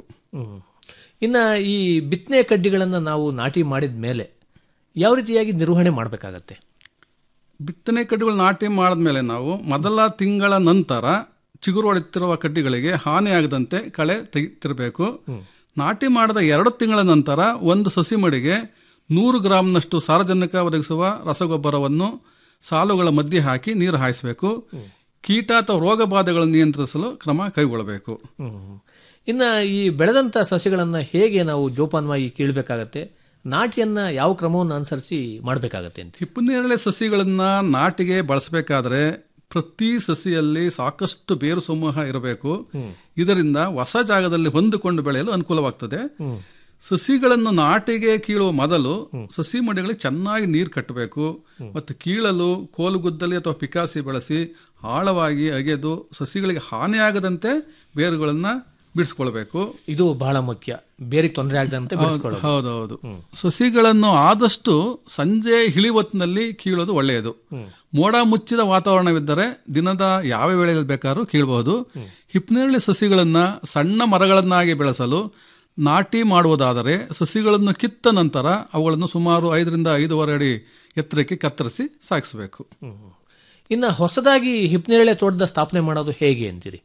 L: ಇನ್ನ ಈ ಬಿತ್ತನೆ ಕಡ್ಡಿಗಳನ್ನು ನಾವು ನಾಟಿ ಮಾಡಿದ ಮೇಲೆ ಯಾವ ರೀತಿಯಾಗಿ ನಿರ್ವಹಣೆ ಮಾಡಬೇಕಾಗತ್ತೆ
M: ಬಿತ್ತನೆ ಕಡ್ಡಿಗಳು ನಾಟಿ ಮಾಡಿದ್ಮೇಲೆ ನಾವು ಮೊದಲ ತಿಂಗಳ ನಂತರ ಚಿಗುರು ಹೊಡೆತಿರುವ ಕಡ್ಡಿಗಳಿಗೆ ಹಾನಿಯಾಗದಂತೆ ಕಳೆ ತೆಗಿತಿರಬೇಕು ನಾಟಿ ಮಾಡಿದ ಎರಡು ತಿಂಗಳ ನಂತರ ಒಂದು ಸಸಿ ಮಡಿಗೆ ನೂರು ಗ್ರಾಂನಷ್ಟು ಸಾರಜನಕ ಒದಗಿಸುವ ರಸಗೊಬ್ಬರವನ್ನು ಸಾಲುಗಳ ಮಧ್ಯೆ ಹಾಕಿ ನೀರು ಹಾಯಿಸಬೇಕು ಕೀಟ ಅಥವಾ ರೋಗ ಬಾಧೆಗಳನ್ನು ನಿಯಂತ್ರಿಸಲು ಕ್ರಮ ಕೈಗೊಳ್ಳಬೇಕು
L: ಇನ್ನ ಈ ಬೆಳೆದಂತ ಸಸ್ಯಗಳನ್ನ ಹೇಗೆ ನಾವು ಜೋಪಾನವಾಗಿ ಕೀಳ್ಬೇಕಾಗತ್ತೆ ನಾಟಿಯನ್ನ ಯಾವ ಕ್ರಮವನ್ನು ಅನುಸರಿಸಿ ಮಾಡಬೇಕಾಗತ್ತೆ ಅಂತ
M: ಹಿಪ್ಪನೇರಳೆ ಸಸಿಗಳನ್ನ ನಾಟಿಗೆ ಬಳಸಬೇಕಾದ್ರೆ ಪ್ರತಿ ಸಸಿಯಲ್ಲಿ ಸಾಕಷ್ಟು ಬೇರು ಸಮೂಹ ಇರಬೇಕು ಇದರಿಂದ ಹೊಸ ಜಾಗದಲ್ಲಿ ಹೊಂದಿಕೊಂಡು ಬೆಳೆಯಲು ಅನುಕೂಲವಾಗ್ತದೆ ಸಸಿಗಳನ್ನು ನಾಟಿಗೆ ಕೀಳುವ ಮೊದಲು ಸಸಿ ಮಡಿಗಳಿಗೆ ಚೆನ್ನಾಗಿ ನೀರು ಕಟ್ಟಬೇಕು ಮತ್ತು ಕೀಳಲು ಕೋಲುಗುದ್ದಲಿ ಅಥವಾ ಪಿಕಾಸಿ ಬಳಸಿ ಆಳವಾಗಿ ಅಗೆದು ಸಸಿಗಳಿಗೆ ಹಾನಿಯಾಗದಂತೆ ಬೇರುಗಳನ್ನ ಬಿಡಿಸ್ಕೊಳ್ಬೇಕು
L: ಇದು ಬಹಳ ಮುಖ್ಯ ಬೇರಿಗೆ ತೊಂದರೆ ಆಗದಂತೆ ಬಿಡಿಸ್ಕೊಳ್ಳೋದು
M: ಹೌದೌದು ಸಸಿಗಳನ್ನು ಆದಷ್ಟು ಸಂಜೆ ಹಿಳಿವತ್ತಿನಲ್ಲಿ ಕೀಳೋದು ಒಳ್ಳೆಯದು ಮೋಡ ಮುಚ್ಚಿದ ವಾತಾವರಣವಿದ್ದರೆ ದಿನದ ಯಾವ ವೇಳೆಯಲ್ಲಿ ಬೇಕಾದ್ರೂ ಕೀಳಬಹುದು ಹಿಪ್ನೇರಳೆ ಸಸಿಗಳನ್ನ ಸಣ್ಣ ಮರಗಳನ್ನಾಗಿ ಬೆಳೆಸಲು ನಾಟಿ ಮಾಡುವುದಾದರೆ ಸಸಿಗಳನ್ನು ಕಿತ್ತ ನಂತರ ಅವುಗಳನ್ನು ಸುಮಾರು ಐದರಿಂದ ಐದೂವರೆ ಅಡಿ ಎತ್ತರಕ್ಕೆ ಕತ್ತರಿಸಿ ಸಾಗಿಸಬೇಕು
L: ಇನ್ನ ಹೊಸದಾಗಿ ಹಿಪ್ನೇರಳೆ ತೋಟದ ಸ್ಥಾಪನೆ ಮಾಡೋದು ಹೇಗೆ ಅಂತೀರಿ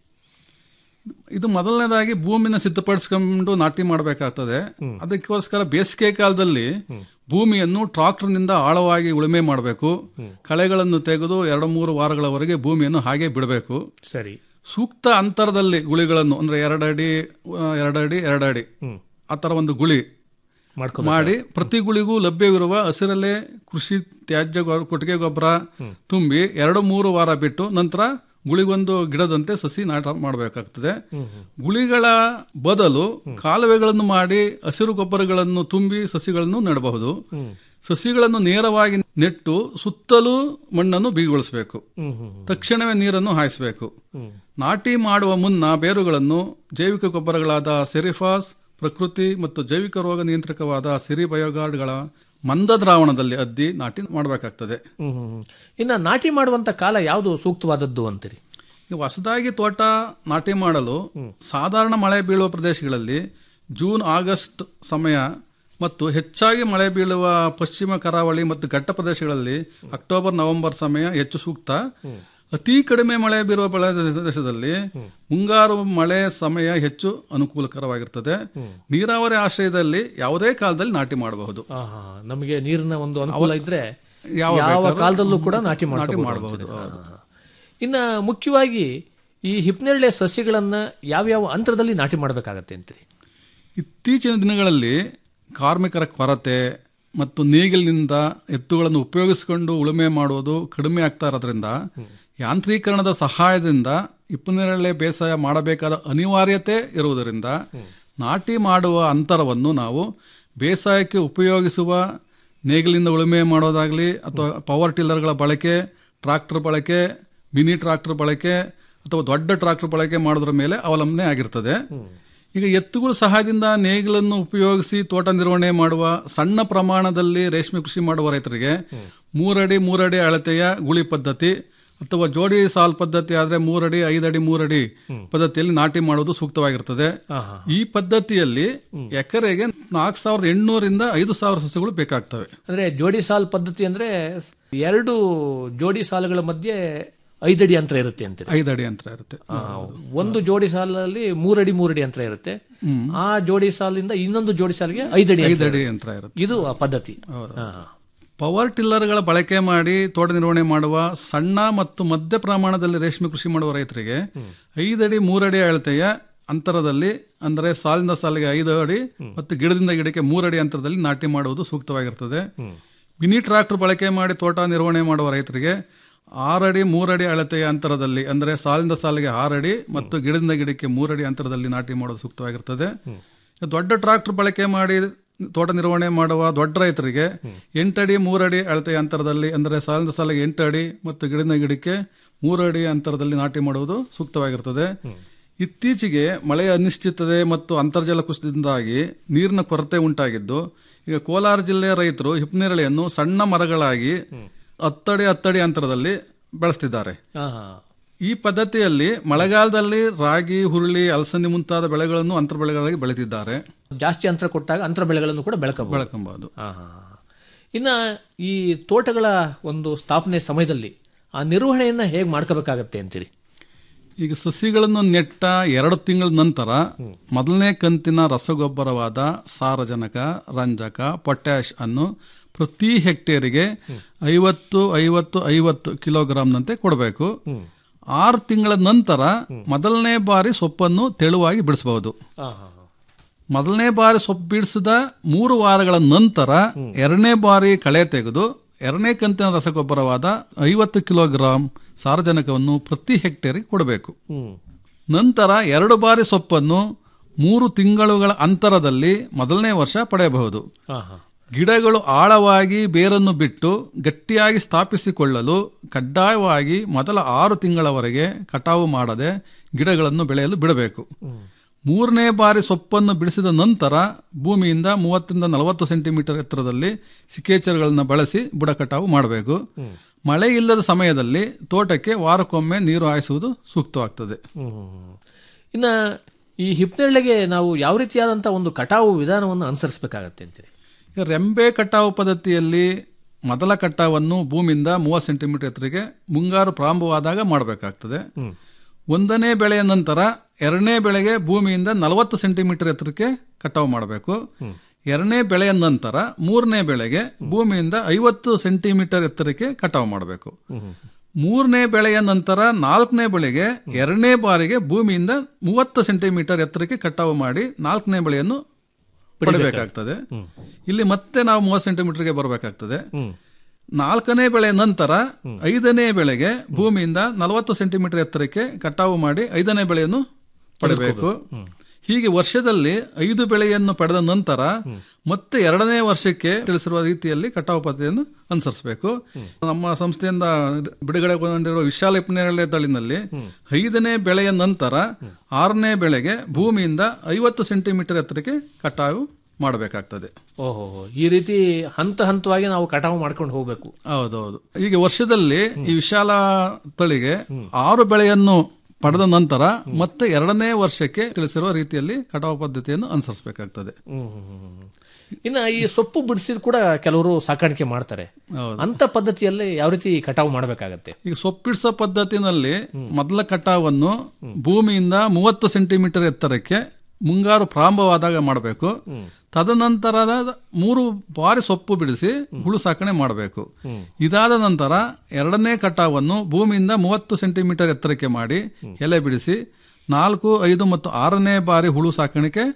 M: ಇದು ಮೊದಲನೇದಾಗಿ ಭೂಮಿನ ಸಿದ್ಧಪಡಿಸ್ಕೊಂಡು ನಾಟಿ ಮಾಡಬೇಕಾಗ್ತದೆ ಅದಕ್ಕೋಸ್ಕರ ಬೇಸಿಗೆ ಕಾಲದಲ್ಲಿ ಭೂಮಿಯನ್ನು ಟ್ರಾಕ್ಟರ್ನಿಂದ ಆಳವಾಗಿ ಉಳುಮೆ ಮಾಡಬೇಕು ಕಳೆಗಳನ್ನು ತೆಗೆದು ಎರಡು ಮೂರು ವಾರಗಳವರೆಗೆ ಭೂಮಿಯನ್ನು ಹಾಗೆ ಬಿಡಬೇಕು
L: ಸರಿ
M: ಸೂಕ್ತ ಅಂತರದಲ್ಲಿ ಗುಳಿಗಳನ್ನು ಅಂದ್ರೆ ಎರಡಡಿ ಎರಡಡಿ ಎರಡಡಿ ಆ ತರ ಒಂದು ಗುಳಿ ಮಾಡಿ ಪ್ರತಿ ಗುಳಿಗೂ ಲಭ್ಯವಿರುವ ಹಸಿರಲೆ ಕೃಷಿ ತ್ಯಾಜ್ಯ ಕೊಟ್ಟಿಗೆ ಗೊಬ್ಬರ ತುಂಬಿ ಎರಡು ಮೂರು ವಾರ ಬಿಟ್ಟು ನಂತರ ಗುಳಿಗೊಂದು ಗಿಡದಂತೆ ಸಸಿ ನಾಟ ಮಾಡಬೇಕಾಗ್ತದೆ ಗುಳಿಗಳ ಬದಲು ಕಾಲುವೆಗಳನ್ನು ಮಾಡಿ ಹಸಿರು ಗೊಬ್ಬರಗಳನ್ನು ತುಂಬಿ ಸಸಿಗಳನ್ನು ನೆಡಬಹುದು ಸಸಿಗಳನ್ನು ನೇರವಾಗಿ ನೆಟ್ಟು ಸುತ್ತಲೂ ಮಣ್ಣನ್ನು ಬಿಗಿಗೊಳಿಸಬೇಕು ತಕ್ಷಣವೇ ನೀರನ್ನು ಹಾಯಿಸಬೇಕು ನಾಟಿ ಮಾಡುವ ಮುನ್ನ ಬೇರುಗಳನ್ನು ಜೈವಿಕ ಗೊಬ್ಬರಗಳಾದ ಸೆರಿಫಾಸ್ ಪ್ರಕೃತಿ ಮತ್ತು ಜೈವಿಕ ರೋಗ ನಿಯಂತ್ರಕವಾದ ಸಿರಿ ಬಯೋಗಾರ್ಡ್ಗಳ ಮಂದ ದ್ರಾವಣದಲ್ಲಿ ಅದ್ದಿ ನಾಟಿ ಮಾಡಬೇಕಾಗ್ತದೆ
L: ಇನ್ನ ನಾಟಿ ಮಾಡುವಂತ ಕಾಲ ಯಾವುದು ಸೂಕ್ತವಾದದ್ದು ಅಂತೀರಿ
M: ಈಗ ಹೊಸದಾಗಿ ತೋಟ ನಾಟಿ ಮಾಡಲು ಸಾಧಾರಣ ಮಳೆ ಬೀಳುವ ಪ್ರದೇಶಗಳಲ್ಲಿ ಜೂನ್ ಆಗಸ್ಟ್ ಸಮಯ ಮತ್ತು ಹೆಚ್ಚಾಗಿ ಮಳೆ ಬೀಳುವ ಪಶ್ಚಿಮ ಕರಾವಳಿ ಮತ್ತು ಘಟ್ಟ ಪ್ರದೇಶಗಳಲ್ಲಿ ಅಕ್ಟೋಬರ್ ನವೆಂಬರ್ ಸಮಯ ಹೆಚ್ಚು ಸೂಕ್ತ ಅತಿ ಕಡಿಮೆ ಮಳೆ ಬೀರುವ ಪ್ರದೇಶದಲ್ಲಿ ಮುಂಗಾರು ಮಳೆ ಸಮಯ ಹೆಚ್ಚು ಅನುಕೂಲಕರವಾಗಿರ್ತದೆ ನೀರಾವರಿ ಆಶ್ರಯದಲ್ಲಿ ಯಾವುದೇ ಕಾಲದಲ್ಲಿ ನಾಟಿ ಮಾಡಬಹುದು
L: ನಮಗೆ ನೀರಿನ ಒಂದು ಅನುಕೂಲ ಇದ್ರೆ
M: ಯಾವ
L: ಯಾವ
M: ಬೇಕಾದ್ರೂ
L: ಕಾಲದಲ್ಲೂ ಕೂಡ ನಾಟಿ
M: ನಾಟಿ
L: ಮಾಡ್ಕೋಬಹುದು
M: ಮಾಡಬಹುದು
L: ಅಂತೀರಿ. ಇನ್ನ ಮುಖ್ಯವಾಗಿ ಈ ಹಿಪ್ನೇರಳೆ ಸಸ್ಯಗಳನ್ನ ಯಾವ್ಯಾವ ಅಂತರದಲ್ಲಿ ನಾಟಿ ಮಾಡಬೇಕಾಗತ್ತೆ ಅಂತೀರಿ
M: ಇತ್ತೀಚಿನ ದಿನಗಳಲ್ಲಿ ಕಾರ್ಮಿಕರ ಕೊರತೆ ಮತ್ತು ನೇಗಿಲಿನಿಂದ ಎತ್ತುಗಳನ್ನು ಉಪಯೋಗಿಸಿಕೊಂಡು ಉಳುಮೆ ಮಾಡುವುದು ಕಡಿಮೆ ಆಗ್ತಾ ಇರೋದ್ರಿಂದ ಯಾಂತ್ರೀಕರಣದ ಸಹಾಯದಿಂದ ಇಪ್ಪನೇರಳೆ ಬೇಸಾಯ ಮಾಡಬೇಕಾದ ಅನಿವಾರ್ಯತೆ ಇರುವುದರಿಂದ ನಾಟಿ ಮಾಡುವ ಅಂತರವನ್ನು ನಾವು ಬೇಸಾಯಕ್ಕೆ ಉಪಯೋಗಿಸುವ ನೇಗಿಲಿಂದ ಉಳುಮೆ ಮಾಡೋದಾಗಲಿ ಅಥವಾ ಪವರ್ ಟಿಲ್ಲರ್ಗಳ ಬಳಕೆ ಟ್ರಾಕ್ಟರ್ ಬಳಕೆ ಮಿನಿ ಟ್ರಾಕ್ಟರ್ ಬಳಕೆ ಅಥವಾ ದೊಡ್ಡ ಟ್ರಾಕ್ಟರ್ ಬಳಕೆ ಮಾಡೋದ್ರ ಮೇಲೆ ಅವಲಂಬನೆ ಆಗಿರ್ತದೆ ಈಗ ಎತ್ತುಗಳ ಸಹಾಯದಿಂದ ನೇಗಿಲನ್ನು ಉಪಯೋಗಿಸಿ ತೋಟ ನಿರ್ವಹಣೆ ಮಾಡುವ ಸಣ್ಣ ಪ್ರಮಾಣದಲ್ಲಿ ರೇಷ್ಮೆ ಕೃಷಿ ಮಾಡುವ ರೈತರಿಗೆ ಮೂರಡಿ ಮೂರಡಿ ಅಳತೆಯ ಗುಳಿ ಪದ್ಧತಿ ಅಥವಾ ಜೋಡಿ ಸಾಲ್ ಪದ್ಧತಿ ಆದ್ರೆ ಮೂರಡಿ ಐದಡಿ ಮೂರಡಿ ಪದ್ಧತಿಯಲ್ಲಿ ನಾಟಿ ಮಾಡುವುದು ಸೂಕ್ತವಾಗಿರ್ತದೆ ಈ ಪದ್ಧತಿಯಲ್ಲಿ ಎಕರೆಗೆ ನಾಲ್ಕು ಸಾವಿರದ ಎಂಟುನೂರಿಂದ ಐದು ಸಾವಿರ ಸಸ್ಯಗಳು ಬೇಕಾಗ್ತವೆ
L: ಅಂದ್ರೆ ಜೋಡಿ ಸಾಲ್ ಪದ್ಧತಿ ಅಂದ್ರೆ ಎರಡು ಜೋಡಿ ಸಾಲುಗಳ ಮಧ್ಯೆ ಐದಡಿ ಅಂತರ ಇರುತ್ತೆ ಅಂತೀರಿ
M: ಐದಡಿ ಅಂತರ ಇರುತ್ತೆ
L: ಆ, ಒಂದು ಜೋಡಿ ಸಾಲಲ್ಲಿ ಮೂರಡಿ ಮೂರಡಿ ಅಂತರ ಇರುತ್ತೆ
M: ಹ್ಮ್.
L: ಆ ಜೋಡಿ ಸಾಲಿಂದ ಇನ್ನೊಂದು ಜೋಡಿ ಸಾಲಿಗೆ ಐದಡಿ ಅಂತರ
M: ಐದಡಿ
L: ಇರುತ್ತೆ.
M: ಅಂತರ ಇರುತ್ತೆ
L: ಇದು ಆ ಪದ್ಧತಿ ಹಾ.
M: ಪವರ್ ಟಿಲ್ಲರ್ಗಳ ಬಳಕೆ ಮಾಡಿ ತೋಟ ನಿರ್ವಹಣೆ ಮಾಡುವ ಸಣ್ಣ ಮತ್ತು ಮಧ್ಯ ಪ್ರಮಾಣದಲ್ಲಿ ರೇಷ್ಮೆ ಕೃಷಿ ಮಾಡುವ ರೈತರಿಗೆ ಐದಡಿ ಮೂರಡಿ ಅಳತೆಯ ಅಂತರದಲ್ಲಿ ಅಂದರೆ ಸಾಲಿನ ಸಾಲಿಗೆ ಐದು ಅಡಿ ಮತ್ತು ಗಿಡದಿಂದ ಗಿಡಕ್ಕೆ ಮೂರಡಿ ಅಂತರದಲ್ಲಿ ನಾಟಿ ಮಾಡುವುದು ಸೂಕ್ತವಾಗಿರ್ತದೆ ಮಿನಿ ಟ್ರಾಕ್ಟರ್ ಬಳಕೆ ಮಾಡಿ ತೋಟ ನಿರ್ವಹಣೆ ಮಾಡುವ ರೈತರಿಗೆ ಆರಡಿ ಮೂರಡಿ ಅಳತೆಯ ಅಂತರದಲ್ಲಿ ಅಂದರೆ ಸಾಲಿಂದ ಸಾಲಿಗೆ ಆರಡಿ ಮತ್ತು ಗಿಡದಿಂದ ಗಿಡಕ್ಕೆ ಮೂರಡಿ ಅಂತರದಲ್ಲಿ ನಾಟಿ ಮಾಡೋದು ಸೂಕ್ತವಾಗಿರ್ತದೆ ದೊಡ್ಡ ಟ್ರಾಕ್ಟರ್ ಬಳಕೆ ಮಾಡಿ ತೋಟ ನಿರ್ವಹಣೆ ಮಾಡುವ ದೊಡ್ಡ ರೈತರಿಗೆ ಎಂಟಡಿ ಮೂರಡಿ ಅಳತೆಯ ಅಂತರದಲ್ಲಿ ಅಂದರೆ ಸಾಲಿಂದ ಸಾಲಿಗೆ ಎಂಟು ಅಡಿ ಮತ್ತು ಗಿಡದಿಂದ ಗಿಡಕ್ಕೆ ಮೂರು ಅಡಿ ಅಂತರದಲ್ಲಿ ನಾಟಿ ಮಾಡುವುದು ಸೂಕ್ತವಾಗಿರ್ತದೆ ಇತ್ತೀಚೆಗೆ ಮಳೆಯ ಅನಿಶ್ಚಿತತೆ ಮತ್ತು ಅಂತರ್ಜಲ ಕುಸಿತದಿಂದಾಗಿ ನೀರಿನ ಕೊರತೆ ಉಂಟಾಗಿದ್ದು ಈಗ ಕೋಲಾರ ಜಿಲ್ಲೆಯ ರೈತರು ಹಿಪ್ನೇರಳೆಯನ್ನು ಸಣ್ಣ ಮರಗಳಾಗಿ ಹತ್ತಡಿ ಹತ್ತಡಿ ಅಂತರದಲ್ಲಿ ಬೆಳೆಸ್ತಿದ್ದಾರೆ
L: ಹಾ, ಹಾ.
M: ಈ ಪದ್ಧತಿಯಲ್ಲಿ ಮಳೆಗಾಲದಲ್ಲಿ ರಾಗಿ ಹುರುಳಿ ಅಲಸಂದಿ ಮುಂತಾದ ಬೆಳೆಗಳನ್ನು ಅಂತರ ಬೆಳೆಗಳಾಗಿ ಬೆಳೆದಿದ್ದಾರೆ
L: ಜಾಸ್ತಿ ಅಂತರ ಕೊಟ್ಟಾಗ ಅಂತರ ಬೆಳೆಗಳನ್ನು ಕೂಡ ಬೆಳಕಬಹುದು
M: ಬೆಳಕಬಹುದು
L: ಇನ್ನ ಈ ತೋಟಗಳ ಒಂದು ಸ್ಥಾಪನೆ ಸಮಯದಲ್ಲಿ ಆ ನಿರ್ವಹಣೆಯನ್ನ ಹೇಗೆ ಮಾಡ್ಕೋಬೇಕಾಗತ್ತೆ ಅಂತೀರಿ
M: ಈಗ ಸಸಿಗಳನ್ನು ನೆಟ್ಟ ಎರಡು ತಿಂಗಳ ನಂತರ ಮೊದಲನೇ ಕಂತಿನ ರಸಗೊಬ್ಬರವಾದ ಸಾರಜನಕ ರಂಜಕ ಪೊಟ್ಯಾಶ್ ಅನ್ನು ಪ್ರತಿ ಹೆಕ್ಟೇರಿಗೆ ಐವತ್ತು ಐವತ್ತು ಐವತ್ತು ಕಿಲೋಗ್ರಾಂನಂತೆ ಕೊಡಬೇಕು ಆರು ತಿಂಗಳ ನಂತರ ಮೊದಲನೇ ಬಾರಿ ಸೊಪ್ಪನ್ನು ತೆಳುವಾಗಿ ಬಿಡಿಸಬಹುದು ಮೊದಲನೇ ಬಾರಿ ಸೊಪ್ಪು ಬಿಡಿಸಿದ ಮೂರು ವಾರಗಳ ನಂತರ ಎರಡನೇ ಬಾರಿ ಕಳೆ ತೆಗೆದು ಎರಡನೇ ಕಂತಿನ ರಸಗೊಬ್ಬರವಾದ ಐವತ್ತು ಕಿಲೋಗ್ರಾಂ ಸಾರಜನಕವನ್ನು ಪ್ರತಿ ಹೆಕ್ಟೇರಿಗೆ ಕೊಡಬೇಕು ನಂತರ ಎರಡು ಬಾರಿ ಸೊಪ್ಪನ್ನು ಮೂರು ತಿಂಗಳುಗಳ ಅಂತರದಲ್ಲಿ ಮೊದಲನೇ ವರ್ಷ ಪಡೆಯಬಹುದು ಗಿಡಗಳು ಆಳವಾಗಿ ಬೇರನ್ನು ಬಿಟ್ಟು ಗಟ್ಟಿಯಾಗಿ ಸ್ಥಾಪಿಸಿಕೊಳ್ಳಲು ಕಡ್ಡಾಯವಾಗಿ ಮೊದಲ ಆರು ತಿಂಗಳವರೆಗೆ ಕಟಾವು ಮಾಡದೆ ಗಿಡಗಳನ್ನು ಬೆಳೆಯಲು ಬಿಡಬೇಕು ಮೂರನೇ ಬಾರಿ ಸೊಪ್ಪನ್ನು ಬಿಡಿಸಿದ ನಂತರ ಭೂಮಿಯಿಂದ ಮೂವತ್ತರಿಂದ ನಲವತ್ತು ಸೆಂಟಿಮೀಟರ್ ಎತ್ತರದಲ್ಲಿ ಸಿಕೇಚರ್ಗಳನ್ನು ಬಳಸಿ ಬುಡ ಕಟಾವು ಮಾಡಬೇಕು ಮಳೆ ಇಲ್ಲದ ಸಮಯದಲ್ಲಿ ತೋಟಕ್ಕೆ ವಾರಕ್ಕೊಮ್ಮೆ ನೀರು ಹಾಯಿಸುವುದು ಸೂಕ್ತವಾಗ್ತದೆ
L: ಇನ್ನ ಈ ಹಿಪ್ನೇರಳೆಗೆ ನಾವು ಯಾವ ರೀತಿಯಾದಂತ ಒಂದು ಕಟಾವು ವಿಧಾನವನ್ನು ಅನುಸರಿಸಬೇಕಾಗತ್ತೆ ಅಂತೀರಿ
M: ಈಗ ರೆಂಬೆ ಕಟಾವು ಪದ್ಧತಿಯಲ್ಲಿ ಮೊದಲ ಕಟಾವನ್ನು ಭೂಮಿಯಿಂದ ಮೂವತ್ತು ಸೆಂಟಿಮೀಟರ್ ಎತ್ತರಿಗೆ ಮುಂಗಾರು ಪ್ರಾರಂಭವಾದಾಗ ಮಾಡಬೇಕಾಗ್ತದೆ ಒಂದನೇ ಬೆಳೆಯ ನಂತರ ಎರಡನೇ ಬೆಳೆಗೆ ಭೂಮಿಯಿಂದ ನಲವತ್ತು ಸೆಂಟಿಮೀಟರ್ ಎತ್ತರಕ್ಕೆ ಕಟಾವು ಮಾಡಬೇಕು ಎರಡನೇ ಬೆಳೆಯ ನಂತರ ಮೂರನೇ ಬೆಳೆಗೆ ಭೂಮಿಯಿಂದ ಐವತ್ತು ಸೆಂಟಿಮೀಟರ್ ಎತ್ತರಕ್ಕೆ ಕಟಾವು ಮಾಡಬೇಕು ಮೂರನೇ ಬೆಳೆಯ ನಂತರ ನಾಲ್ಕನೇ ಬೆಳೆಗೆ ಎರಡನೇ ಬಾರಿಗೆ ಭೂಮಿಯಿಂದ ಮೂವತ್ತು ಸೆಂಟಿಮೀಟರ್ ಎತ್ತರಕ್ಕೆ ಕಟಾವು ಮಾಡಿ ನಾಲ್ಕನೇ ಬೆಳೆಯನ್ನು ಪಡಿಬೇಕಾಗ್ತದೆ ಇಲ್ಲಿ ಮತ್ತೆ ನಾವು ಮೂವತ್ತು ಸೆಂಟಿಮೀಟರ್ಗೆ ಬರಬೇಕಾಗ್ತದೆ ನಾಲ್ಕನೇ ಬೆಳೆ ನಂತರ ಐದನೇ ಬೆಳೆಗೆ ಭೂಮಿಯಿಂದ ನಲವತ್ತು ಸೆಂಟಿಮೀಟರ್ ಎತ್ತರಕ್ಕೆ ಕಟಾವು ಮಾಡಿ ಐದನೇ ಬೆಳೆಯನ್ನು ಪಡೆಯಬೇಕು ಹೀಗೆ ವರ್ಷದಲ್ಲಿ ಐದು ಬೆಳೆಯನ್ನು ಪಡೆದ ನಂತರ ಮತ್ತೆ ಎರಡನೇ ವರ್ಷಕ್ಕೆ ತಿಳಿಸಿರುವ ರೀತಿಯಲ್ಲಿ ಕಟಾವು ಪದ್ಧತಿಯನ್ನು ಅನುಸರಿಸಬೇಕು ನಮ್ಮ ಸಂಸ್ಥೆಯಿಂದ ಬಿಡುಗಡೆಗೊಂಡಿರುವ ವಿಶಾಲ ಹಿಪ್ಪನೇರಳೆ ತಳಿನಲ್ಲಿ ಐದನೇ ಬೆಳೆಯ ನಂತರ ಆರನೇ ಬೆಳೆಗೆ ಭೂಮಿಯಿಂದ ಐವತ್ತು ಸೆಂಟಿಮೀಟರ್ ಎತ್ತರಕ್ಕೆ ಕಟಾವು ಮಾಡಬೇಕಾಗ್ತದೆ
L: ಓಹೋ ಈ ರೀತಿ ಹಂತ ಹಂತವಾಗಿ ನಾವು ಕಟಾವು ಮಾಡ್ಕೊಂಡು ಹೋಗ್ಬೇಕು
M: ಹೌದೌದು ಈಗ ವರ್ಷದಲ್ಲಿ ಈ ವಿಶಾಲ ತಳಿಗೆ ಆರು ಬೆಳೆಯನ್ನು ಪಡೆದ ನಂತರ ಮತ್ತೆ ಎರಡನೇ ವರ್ಷಕ್ಕೆ ತಿಳಿಸಿರುವ ರೀತಿಯಲ್ಲಿ ಕಟಾವು ಪದ್ಧತಿಯನ್ನು ಅನುಸರಿಸಬೇಕಾಗ್ತದೆ
L: ಇನ್ನ ಈ ಸೊಪ್ಪು ಬಿಡಿಸಿದ್ ಕೂಡ ಕೆಲವರು ಸಾಕಾಣಿಕೆ ಮಾಡ್ತಾರೆ ಅಂತ ಪದ್ಧತಿಯಲ್ಲಿ ಯಾವ ರೀತಿ ಕಟಾವು ಮಾಡಬೇಕಾಗತ್ತೆ
M: ಈಗ ಸೊಪ್ಪಿಡಿಸೋ ಪದ್ಧತಿನಲ್ಲಿ ಮೊದಲ ಕಟಾವನ್ನು ಭೂಮಿಯಿಂದ ಮೂವತ್ತು ಸೆಂಟಿಮೀಟರ್ ಎತ್ತರಕ್ಕೆ ಮುಂಗಾರು ಪ್ರಾರಂಭವಾದಾಗ ಮಾಡಬೇಕು ತದನಂತರದ ಮೂರು ಬಾರಿ ಸೊಪ್ಪು ಬಿಡಿಸಿ ಹುಳು ಸಾಕಣೆ ಮಾಡಬೇಕು ಇದಾದ ನಂತರ ಎರಡನೇ ಕಟಾವನ್ನು ಭೂಮಿಯಿಂದ ಮೂವತ್ತು ಸೆಂಟಿಮೀಟರ್ ಎತ್ತರಕ್ಕೆ ಮಾಡಿ ಎಲೆ ಬಿಡಿಸಿ ನಾಲ್ಕು ಐದು ಮತ್ತು ಆರನೇ ಬಾರಿ ಹುಳು ಸಾಕಾಣಿಕೆ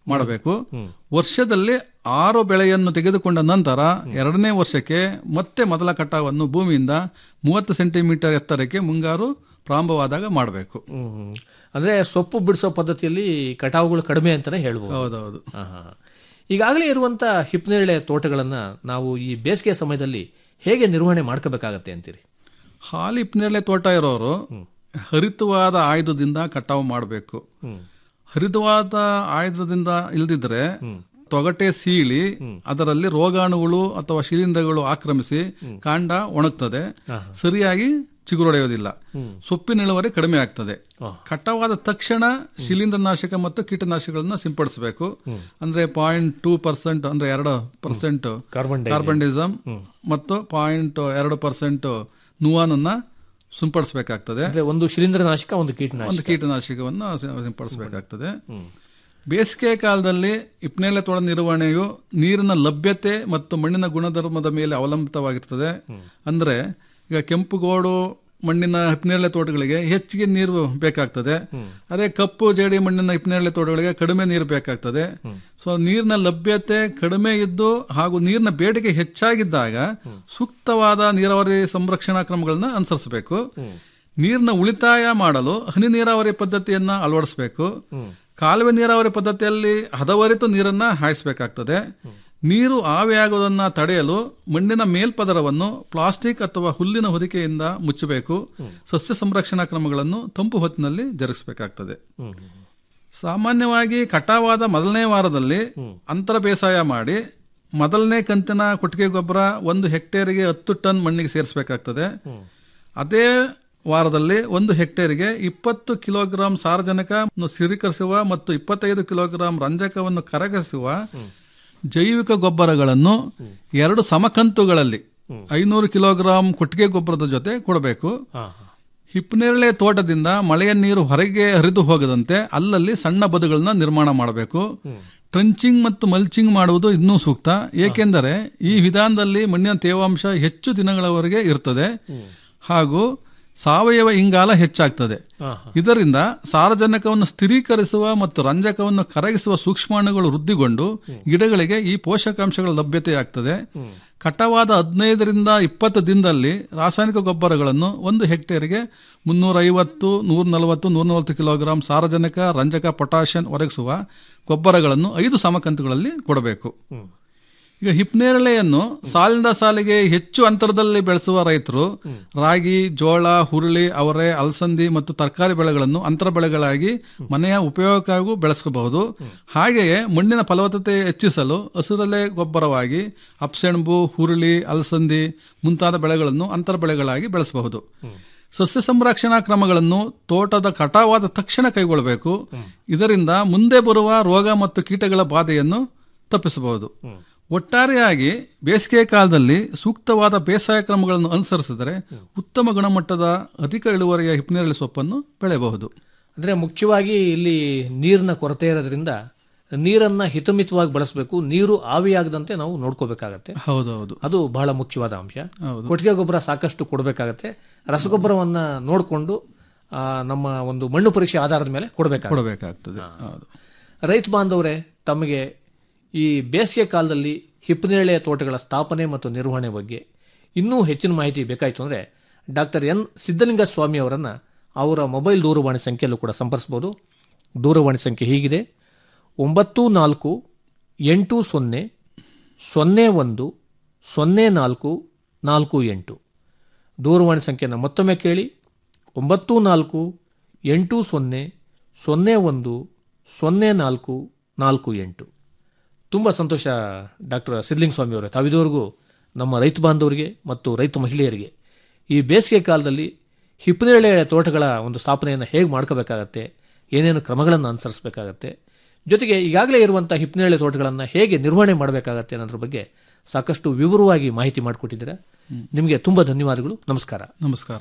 M: ಮಾಡಬೇಕು ವರ್ಷದಲ್ಲಿ ಆರು ಬೆಳೆಯನ್ನು ತೆಗೆದುಕೊಂಡ ನಂತರ ಎರಡನೇ ವರ್ಷಕ್ಕೆ ಮತ್ತೆ ಮೊದಲ ಕಟಾವನ್ನು ಭೂಮಿಯಿಂದ ಮೂವತ್ತು ಸೆಂಟಿಮೀಟರ್ ಎತ್ತರಕ್ಕೆ ಮುಂಗಾರು ಪ್ರಾರಂಭವಾದಾಗ ಮಾಡಬೇಕು
L: ಹ್ಮ್. ಅಂದ್ರೆ ಸೊಪ್ಪು ಬಿಡಿಸೋ ಪದ್ಧತಿಯಲ್ಲಿ ಕಟಾವುಗಳು ಕಡಿಮೆ ಅಂತಾನೆ ಹೇಳ್ಬೋದು
M: ಹೌದೌದು
L: ಹಾ, ಹಾ, ಹಾ. ಈಗಾಗಲೇ ಇರುವಂತ ಹಿಪ್ನೇರಳೆ ತೋಟಗಳನ್ನ ನಾವು ಈ ಬೇಸಿಗೆ ಸಮಯದಲ್ಲಿ ಹೇಗೆ ನಿರ್ವಹಣೆ ಮಾಡ್ಕೋಬೇಕಾಗತ್ತೆ ಅಂತೀರಿ
M: ಹಾಲಿ ನೇರಳೆ ತೋಟ ಇರೋರು ಹರಿತವಾದ ಆಯುಧದಿಂದ ಕಟಾವು ಮಾಡಬೇಕು ಹರಿತವಾದ ಆಯುಧದಿಂದ ಇಲ್ದಿದ್ರೆ ತೊಗಟೆ ಸೀಳಿ ಅದರಲ್ಲಿ ರೋಗಾಣುಗಳು ಅಥವಾ ಶಿಲೀಂಧ್ರಗಳು ಆಕ್ರಮಿಸಿ ಕಾಂಡ ಒಣಗ್ತದೆ ಸರಿಯಾಗಿ ಚಿಗುರೊಡೆಯೋದಿಲ್ಲ ಸೊಪ್ಪಿನ ಇಳುವರಿ ಕಡಿಮೆ ಆಗ್ತದೆ ಕಟಾವಾದ ತಕ್ಷಣ ಶಿಲೀಂಧ್ರನಾಶಕ ಮತ್ತು ಕೀಟನಾಶಕಗಳನ್ನ ಸಿಂಪಡಿಸಬೇಕು ಅಂದ್ರೆ ಪಾಯಿಂಟ್ ಟೂ ಪರ್ಸೆಂಟ್ ಅಂದ್ರೆ ಎರಡು ಪರ್ಸೆಂಟ್
L: ಕಾರ್ಬನ್ ಡೈ-
M: ಕಾರ್ಬನ್ಡಿಸಮ್ ಮತ್ತು ಪಾಯಿಂಟ್ ಎರಡು ಪರ್ಸೆಂಟ್ ನುವಾನನ್ನ ಸಿಂಪಡಿಸಬೇಕಾಗ್ತದೆ
L: ಅಂದ್ರೆ ಒಂದು ಶಿಲೀಂಧ್ರನಾಶಕ ಒಂದು
M: ಒಂದು
L: ಕೀಟನಾಶಕ
M: ಕೀಟನಾಶಕವನ್ನು ಸಿ- ಸಿಂಪಡಿಸಬೇಕಾಗ್ತದೆ ಬೇಸಿಗೆ ಕಾಲದಲ್ಲಿ ಇಪ್ನೇಲೆ ತೋಳ ನಿರ್ವಹಣೆಯು ನೀರಿನ ಲಭ್ಯತೆ ಮತ್ತು ಮಣ್ಣಿನ ಗುಣಧರ್ಮದ ಮೇಲೆ ಅವಲಂಬಿತವಾಗಿರ್ತದೆ ಅಂದ್ರೆ ಈಗ ಕೆಂಪುಗೋಡು ಮಣ್ಣಿನ ಹಿಪ್ನೇರಳೆ ತೋಟಗಳಿಗೆ ಹೆಚ್ಚಿಗೆ ನೀರು ಬೇಕಾಗ್ತದೆ ಅದೇ ಕಪ್ಪು ಜೇಡಿ ಮಣ್ಣಿನ ಹಿಪ್ನೇರಳೆ ತೋಟಗಳಿಗೆ ಕಡಿಮೆ ನೀರು ಬೇಕಾಗ್ತದೆ ಸೊ ನೀರಿನ ಲಭ್ಯತೆ ಕಡಿಮೆ ಇದ್ದು ಹಾಗೂ ನೀರಿನ ಬೇಡಿಕೆ ಹೆಚ್ಚಾಗಿದ್ದಾಗ ಸೂಕ್ತವಾದ ನೀರಾವರಿ ಸಂರಕ್ಷಣಾ ಕ್ರಮಗಳನ್ನ ಅನುಸರಿಸಬೇಕು ನೀರಿನ ಉಳಿತಾಯ ಮಾಡಲು ಹನಿ ನೀರಾವರಿ ಪದ್ಧತಿಯನ್ನ ಅಳವಡಿಸಬೇಕು ಕಾಲುವೆ ನೀರಾವರಿ ಪದ್ಧತಿಯಲ್ಲಿ ಹದವರಿತು ನೀರನ್ನ ಹಾಯಿಸಬೇಕಾಗ್ತದೆ ನೀರು ಆವಿಯಾಗುವುದನ್ನ ತಡೆಯಲು ಮಣ್ಣಿನ ಮೇಲ್ಪದರವನ್ನು ಪ್ಲಾಸ್ಟಿಕ್ ಅಥವಾ ಹುಲ್ಲಿನ ಹೊದಿಕೆಯಿಂದ ಮುಚ್ಚಬೇಕು ಸಸ್ಯ ಸಂರಕ್ಷಣಾ ಕ್ರಮಗಳನ್ನು ತಂಪು ಹೊತ್ತಿನಲ್ಲಿ ಜರುಗಿಸಬೇಕಾಗ್ತದೆ ಸಾಮಾನ್ಯವಾಗಿ ಕಟಾವಾದ ಮೊದಲನೇ ವಾರದಲ್ಲಿ ಅಂತರ ಬೇಸಾಯ ಮಾಡಿ ಮೊದಲನೇ ಕಂತಿನ ಕೊಟ್ಟಿಗೆ ಗೊಬ್ಬರ ಒಂದು ಹೆಕ್ಟೇರಿಗೆ ಹತ್ತು ಟನ್ ಮಣ್ಣಿಗೆ ಸೇರಿಸಬೇಕಾಗ್ತದೆ ಅದೇ ವಾರದಲ್ಲಿ ಒಂದು ಹೆಕ್ಟೇರಿಗೆ ಇಪ್ಪತ್ತು ಕಿಲೋಗ್ರಾಂ ಸಾರಜನಕ ಸ್ಥಿರೀಕರಿಸುವ ಮತ್ತು ಇಪ್ಪತ್ತೈದು ಕಿಲೋಗ್ರಾಂ ರಂಜಕವನ್ನು ಕರಗಿಸುವ ಜೈವಿಕ ಗೊಬ್ಬರಗಳನ್ನು ಎರಡು ಸಮಕಂತುಗಳಲ್ಲಿ ಐನೂರು ಕಿಲೋಗ್ರಾಂ ಕೊಟ್ಟಿಗೆ ಗೊಬ್ಬರದ ಜೊತೆ ಕೊಡಬೇಕು ಹಿಪ್ಪನೇರಳೆ ತೋಟದಿಂದ ಮಳೆಯ ನೀರು ಹೊರಗೆ ಹರಿದು ಹೋಗದಂತೆ ಅಲ್ಲಲ್ಲಿ ಸಣ್ಣ ಬದುಗಳನ್ನ ನಿರ್ಮಾಣ ಮಾಡಬೇಕು ಟ್ರಂಚಿಂಗ್ ಮತ್ತು ಮಲ್ಚಿಂಗ್ ಮಾಡುವುದು ಇನ್ನೂ ಸೂಕ್ತ ಏಕೆಂದರೆ ಈ ವಿಧಾನದಲ್ಲಿ ಮಣ್ಣಿನ ತೇವಾಂಶ ಹೆಚ್ಚು ದಿನಗಳವರೆಗೆ ಇರ್ತದೆ ಹಾಗೂ ಸಾವಯವ ಇಂಗಾಲ ಹೆಚ್ಚಾಗ್ತದೆ ಇದರಿಂದ ಸಾರಜನಕವನ್ನು ಸ್ಥಿರೀಕರಿಸುವ ಮತ್ತು ರಂಜಕವನ್ನು ಕರಗಿಸುವ ಸೂಕ್ಷ್ಮಾಣುಗಳು ವೃದ್ಧಿಗೊಂಡು ಗಿಡಗಳಿಗೆ ಈ ಪೋಷಕಾಂಶಗಳ ಲಭ್ಯತೆಯಾಗ್ತದೆ ಕಟವಾದ ಹದಿನೈದರಿಂದ ಇಪ್ಪತ್ತು ದಿನದಲ್ಲಿ ರಾಸಾಯನಿಕ ಗೊಬ್ಬರಗಳನ್ನು ಒಂದು ಹೆಕ್ಟೇರ್ಗೆ ಮುನ್ನೂರ ಐವತ್ತು ನೂರ ನಲವತ್ತು ನೂರ ನಲವತ್ತು ಕಿಲೋಗ್ರಾಂ ಸಾರಜನಕ ರಂಜಕ ಪೊಟ್ಯಾಷಿಯಂ ಒದಗಿಸುವ ಗೊಬ್ಬರಗಳನ್ನು ಐದು ಸಮಕಂತುಗಳಲ್ಲಿ ಕೊಡಬೇಕು ಈಗ ಹಿಪ್ನೇರಳೆಯನ್ನು ಸಾಲಿಂದ ಸಾಲಿಗೆ ಹೆಚ್ಚು ಅಂತರದಲ್ಲಿ ಬೆಳೆಸುವ ರೈತರು ರಾಗಿ ಜೋಳ ಹುರುಳಿ ಅವರೆ ಅಲಸಂದಿ ಮತ್ತು ತರಕಾರಿ ಬೆಳೆಗಳನ್ನು ಅಂತರ ಬೆಳೆಗಳಾಗಿ ಮನೆಯ ಉಪಯೋಗಕ್ಕಾಗೂ ಬೆಳೆಸ್ಕೋಬಹುದು ಹಾಗೆಯೇ ಮಣ್ಣಿನ ಫಲವತ್ತತೆ ಹೆಚ್ಚಿಸಲು ಹಸಿರಲೆ ಗೊಬ್ಬರವಾಗಿ ಅಪ್ಸೆಣಬು ಹುರುಳಿ ಅಲಸಂದಿ ಮುಂತಾದ ಬೆಳೆಗಳನ್ನು ಅಂತರ ಬೆಳೆಗಳಾಗಿ ಬೆಳೆಸಬಹುದು ಸಸ್ಯ ಸಂರಕ್ಷಣಾ ಕ್ರಮಗಳನ್ನು ತೋಟದ ಕಟಾವಾದ ತಕ್ಷಣ ಕೈಗೊಳ್ಳಬೇಕು ಇದರಿಂದ ಮುಂದೆ ಬರುವ ರೋಗ ಮತ್ತು ಕೀಟಗಳ ಬಾಧೆಯನ್ನು ತಪ್ಪಿಸಬಹುದು ಒಟ್ಟಾರೆಯಾಗಿ ಬೇಸಿಗೆ ಕಾಲದಲ್ಲಿ ಸೂಕ್ತವಾದ ಬೇಸಾಯ ಕ್ರಮಗಳನ್ನು ಅನುಸರಿಸಿದರೆ ಉತ್ತಮ ಗುಣಮಟ್ಟದ ಅಧಿಕ ಇಳುವರಿಯ ಹಿಪ್ನೇರಳೆ ಸೊಪ್ಪನ್ನು ಬೆಳೆಯಬಹುದು
L: ಅಂದ್ರೆ ಮುಖ್ಯವಾಗಿ ಇಲ್ಲಿ ನೀರಿನ ಕೊರತೆ ಇರೋದ್ರಿಂದ ನೀರನ್ನ ಹಿತಮಿತವಾಗಿ ಬಳಸಬೇಕು ನೀರು ಆವಿಯಾಗದಂತೆ ನಾವು ನೋಡ್ಕೋಬೇಕಾಗತ್ತೆ
M: ಹೌದೌದು
L: ಅದು ಬಹಳ ಮುಖ್ಯವಾದ ಅಂಶ
M: ಹೌದು.
L: ಕೊಟ್ಟಿಗೆ ಗೊಬ್ಬರ ಸಾಕಷ್ಟು ಕೊಡಬೇಕಾಗತ್ತೆ ರಸಗೊಬ್ಬರವನ್ನ ನೋಡಿಕೊಂಡು ನಮ್ಮ ಒಂದು ಮಣ್ಣು ಪರೀಕ್ಷೆ ಆಧಾರದ ಮೇಲೆ ಕೊಡಬೇಕಾಗುತ್ತೆ
M: ಕೊಡಬೇಕಾಗ್ತದೆ ಹೌದು
L: ರೈತ ಬಾಂಧವರೇ ತಮಗೆ ಈ ಬೇಸಿಗೆ ಕಾಲದಲ್ಲಿ ಹಿಪ್ಪನೇಳೆ ತೋಟಗಳ ಸ್ಥಾಪನೆ ಮತ್ತು ನಿರ್ವಹಣೆ ಬಗ್ಗೆ ಇನ್ನೂ ಹೆಚ್ಚಿನ ಮಾಹಿತಿ ಬೇಕಾಯಿತು ಅಂದರೆ ಡಾಕ್ಟರ್ ಎನ್ ಸಿದ್ದಲಿಂಗ ಸ್ವಾಮಿ ಅವರನ್ನು ಅವರ ಮೊಬೈಲ್ ದೂರವಾಣಿ ಸಂಖ್ಯೆಯಲ್ಲೂ ಕೂಡ ಸಂಪರ್ಸ್ಬೋದು ದೂರವಾಣಿ ಸಂಖ್ಯೆ ಹೀಗಿದೆ ಒಂಬತ್ತು ನಾಲ್ಕು ಎಂಟು ಸೊನ್ನೆ ಸೊನ್ನೆ ಒಂದು ಸೊನ್ನೆ ನಾಲ್ಕು ನಾಲ್ಕು ಎಂಟು ದೂರವಾಣಿ ಸಂಖ್ಯೆಯನ್ನು ಮತ್ತೊಮ್ಮೆ ಕೇಳಿ ಒಂಬತ್ತು ನಾಲ್ಕು ಎಂಟು ಸೊನ್ನೆ ಸೊನ್ನೆ ಒಂದು ಸೊನ್ನೆ ನಾಲ್ಕು ನಾಲ್ಕು ಎಂಟು ತುಂಬ ಸಂತೋಷ ಡಾಕ್ಟರ್ ಸಿದ್ಲಿಂಗ ಸ್ವಾಮಿ ಅವರೇ ತಾವಿದವರೆಗೂ ನಮ್ಮ ರೈತ ಬಾಂಧವರಿಗೆ ಮತ್ತು ರೈತ ಮಹಿಳೆಯರಿಗೆ ಈ ಬೇಸಿಗೆ ಕಾಲದಲ್ಲಿ ಹಿಪ್ಪನೇಳೆ ತೋಟಗಳ ಒಂದು ಸ್ಥಾಪನೆಯನ್ನು ಹೇಗೆ ಮಾಡ್ಕೋಬೇಕಾಗತ್ತೆ ಏನೇನು ಕ್ರಮಗಳನ್ನು ಅನುಸರಿಸಬೇಕಾಗತ್ತೆ ಜೊತೆಗೆ ಈಗಾಗಲೇ ಇರುವಂಥ ಹಿಪ್ಪನೇಳೆ ತೋಟಗಳನ್ನು ಹೇಗೆ ನಿರ್ವಹಣೆ ಮಾಡಬೇಕಾಗತ್ತೆ ಅನ್ನೋದ್ರ ಬಗ್ಗೆ ಸಾಕಷ್ಟು ವಿವರವಾಗಿ ಮಾಹಿತಿ ಮಾಡಿಕೊಟ್ಟಿದ್ದೀರಾ ನಿಮಗೆ ತುಂಬ ಧನ್ಯವಾದಗಳು ನಮಸ್ಕಾರ
M: ನಮಸ್ಕಾರ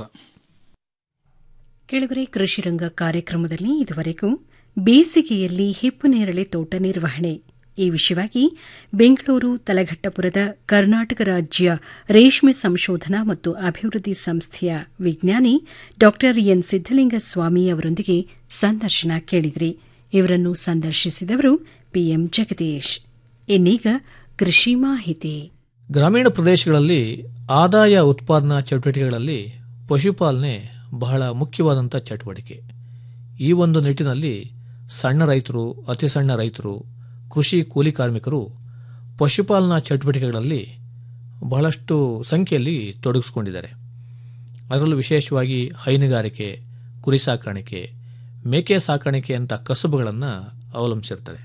A: ಕೆಳಗರೆ ಕೃಷಿರಂಗ ಕಾರ್ಯಕ್ರಮದಲ್ಲಿ ಇದುವರೆಗೂ ಬೇಸಿಗೆಯಲ್ಲಿ ಹಿಪ್ಪುನೇರಳೆ ತೋಟ ನಿರ್ವಹಣೆ ಈ ವಿಷಯವಾಗಿ ಬೆಂಗಳೂರು ತಲಘಟ್ಟಪುರದ ಕರ್ನಾಟಕ ರಾಜ್ಯ ರೇಷ್ಮೆ ಸಂಶೋಧನಾ ಮತ್ತು ಅಭಿವೃದ್ಧಿ ಸಂಸ್ಥೆಯ ವಿಜ್ಞಾನಿ ಡಾ ಎನ್ ಸಿದ್ದಲಿಂಗ ಸ್ವಾಮಿ ಅವರೊಂದಿಗೆ ಸಂದರ್ಶನ ಕೇಳಿದ್ರಿ ಇವರನ್ನು ಸಂದರ್ಶಿಸಿದವರು ಪಿಎಂ ಜಗದೀಶ್ ಇನ್ನೀಗ ಕೃಷಿ ಮಾಹಿತಿ
L: ಗ್ರಾಮೀಣ ಪ್ರದೇಶಗಳಲ್ಲಿ ಆದಾಯ ಉತ್ಪಾದನಾ ಚಟುವಟಿಕೆಗಳಲ್ಲಿ ಪಶುಪಾಲನೆ ಬಹಳ ಮುಖ್ಯವಾದಂಥ ಚಟುವಟಿಕೆ ಈ ಒಂದು ನಿಟ್ಟಿನಲ್ಲಿ ಸಣ್ಣ ರೈತರು ಅತಿ ಸಣ್ಣ ರೈತರು ಕೃಷಿ ಕೂಲಿ ಕಾರ್ಮಿಕರು ಪಶುಪಾಲನಾ ಚಟುವಟಿಕೆಗಳಲ್ಲಿ ಬಹಳಷ್ಟು ಸಂಖ್ಯೆಯಲ್ಲಿ ತೊಡಗಿಸಿಕೊಂಡಿದ್ದಾರೆ ಅದರಲ್ಲೂ ವಿಶೇಷವಾಗಿ ಹೈನುಗಾರಿಕೆ ಕುರಿ ಸಾಕಾಣಿಕೆ ಮೇಕೆ ಸಾಕಾಣಿಕೆ ಅಂತ ಕಸುಬುಗಳನ್ನು ಅವಲಂಬಿಸಿರ್ತಾರೆ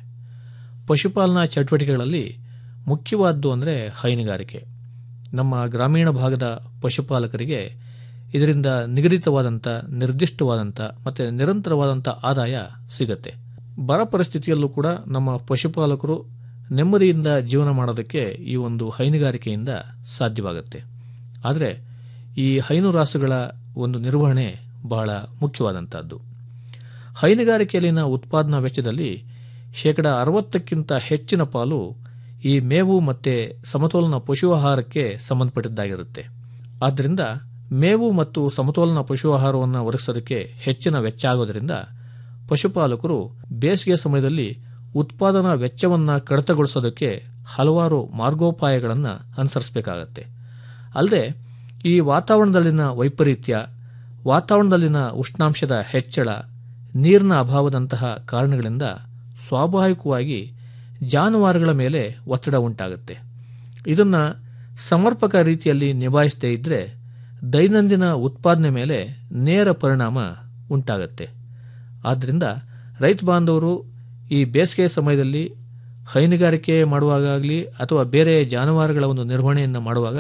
L: ಪಶುಪಾಲನಾ ಚಟುವಟಿಕೆಗಳಲ್ಲಿ ಮುಖ್ಯವಾದ್ದು ಅಂದರೆ ಹೈನುಗಾರಿಕೆ ನಮ್ಮ ಗ್ರಾಮೀಣ ಭಾಗದ ಪಶುಪಾಲಕರಿಗೆ ಇದರಿಂದ ನಿಗದಿತವಾದಂಥ ನಿರ್ದಿಷ್ಟವಾದಂಥ ಮತ್ತು ನಿರಂತರವಾದಂಥ ಆದಾಯ ಸಿಗತ್ತೆ ಬರ ಪರಿಸ್ಥಿತಿಯಲ್ಲೂ ಕೂಡ ನಮ್ಮ ಪಶುಪಾಲಕರು ನೆಮ್ಮದಿಯಿಂದ ಜೀವನ ಮಾಡೋದಕ್ಕೆ ಈ ಒಂದು ಹೈನುಗಾರಿಕೆಯಿಂದ ಸಾಧ್ಯವಾಗುತ್ತೆ ಆದರೆ ಈ ಹೈನು ರಾಸುಗಳ ಒಂದು ನಿರ್ವಹಣೆ ಬಹಳ ಮುಖ್ಯವಾದಂಥದ್ದು ಹೈನುಗಾರಿಕೆಯಲ್ಲಿನ ಉತ್ಪಾದನಾ ವೆಚ್ಚದಲ್ಲಿ ಶೇಕಡ ಅರವತ್ತಕ್ಕಿಂತ ಹೆಚ್ಚಿನ ಪಾಲು ಈ ಮೇವು ಮತ್ತು ಸಮತೋಲನ ಪಶು ಆಹಾರಕ್ಕೆ ಸಂಬಂಧಪಟ್ಟಿದ್ದಾಗಿರುತ್ತೆ ಆದ್ದರಿಂದ ಮೇವು ಮತ್ತು ಸಮತೋಲನ ಪಶು ಆಹಾರವನ್ನು ಒದಗಿಸೋದಕ್ಕೆ ಹೆಚ್ಚಿನ ವೆಚ್ಚ ಆಗೋದರಿಂದ ಪಶುಪಾಲಕರು ಬೇಸಿಗೆ ಸಮಯದಲ್ಲಿ ಉತ್ಪಾದನಾ ವೆಚ್ಚವನ್ನು ಕಡಿತಗೊಳಿಸೋದಕ್ಕೆ ಹಲವಾರು ಮಾರ್ಗೋಪಾಯಗಳನ್ನು ಅನುಸರಿಸಬೇಕಾಗತ್ತೆ ಅಲ್ಲದೆ ಈ ವಾತಾವರಣದಲ್ಲಿನ ವೈಪರೀತ್ಯ ವಾತಾವರಣದಲ್ಲಿನ ಉಷ್ಣಾಂಶದ ಹೆಚ್ಚಳ ನೀರಿನ ಅಭಾವದಂತಹ ಕಾರಣಗಳಿಂದ ಸ್ವಾಭಾವಿಕವಾಗಿ ಜಾನುವಾರುಗಳ ಮೇಲೆ ಒತ್ತಡ ಉಂಟಾಗುತ್ತೆ ಇದನ್ನು ಸಮರ್ಪಕ ರೀತಿಯಲ್ಲಿ ನಿಭಾಯಿಸದೇ ಇದ್ದರೆ ದೈನಂದಿನ ಉತ್ಪಾದನೆ ಮೇಲೆ ನೇರ ಪರಿಣಾಮ ಉಂಟಾಗುತ್ತೆ ಆದ್ದರಿಂದ ರೈತ ಬಾಂಧವರು ಈ ಬೇಸಿಗೆ ಸಮಯದಲ್ಲಿ ಹೈನುಗಾರಿಕೆ ಮಾಡುವಾಗಲಿ ಅಥವಾ ಬೇರೆ ಜಾನುವಾರುಗಳ ಒಂದು ನಿರ್ವಹಣೆಯನ್ನು ಮಾಡುವಾಗ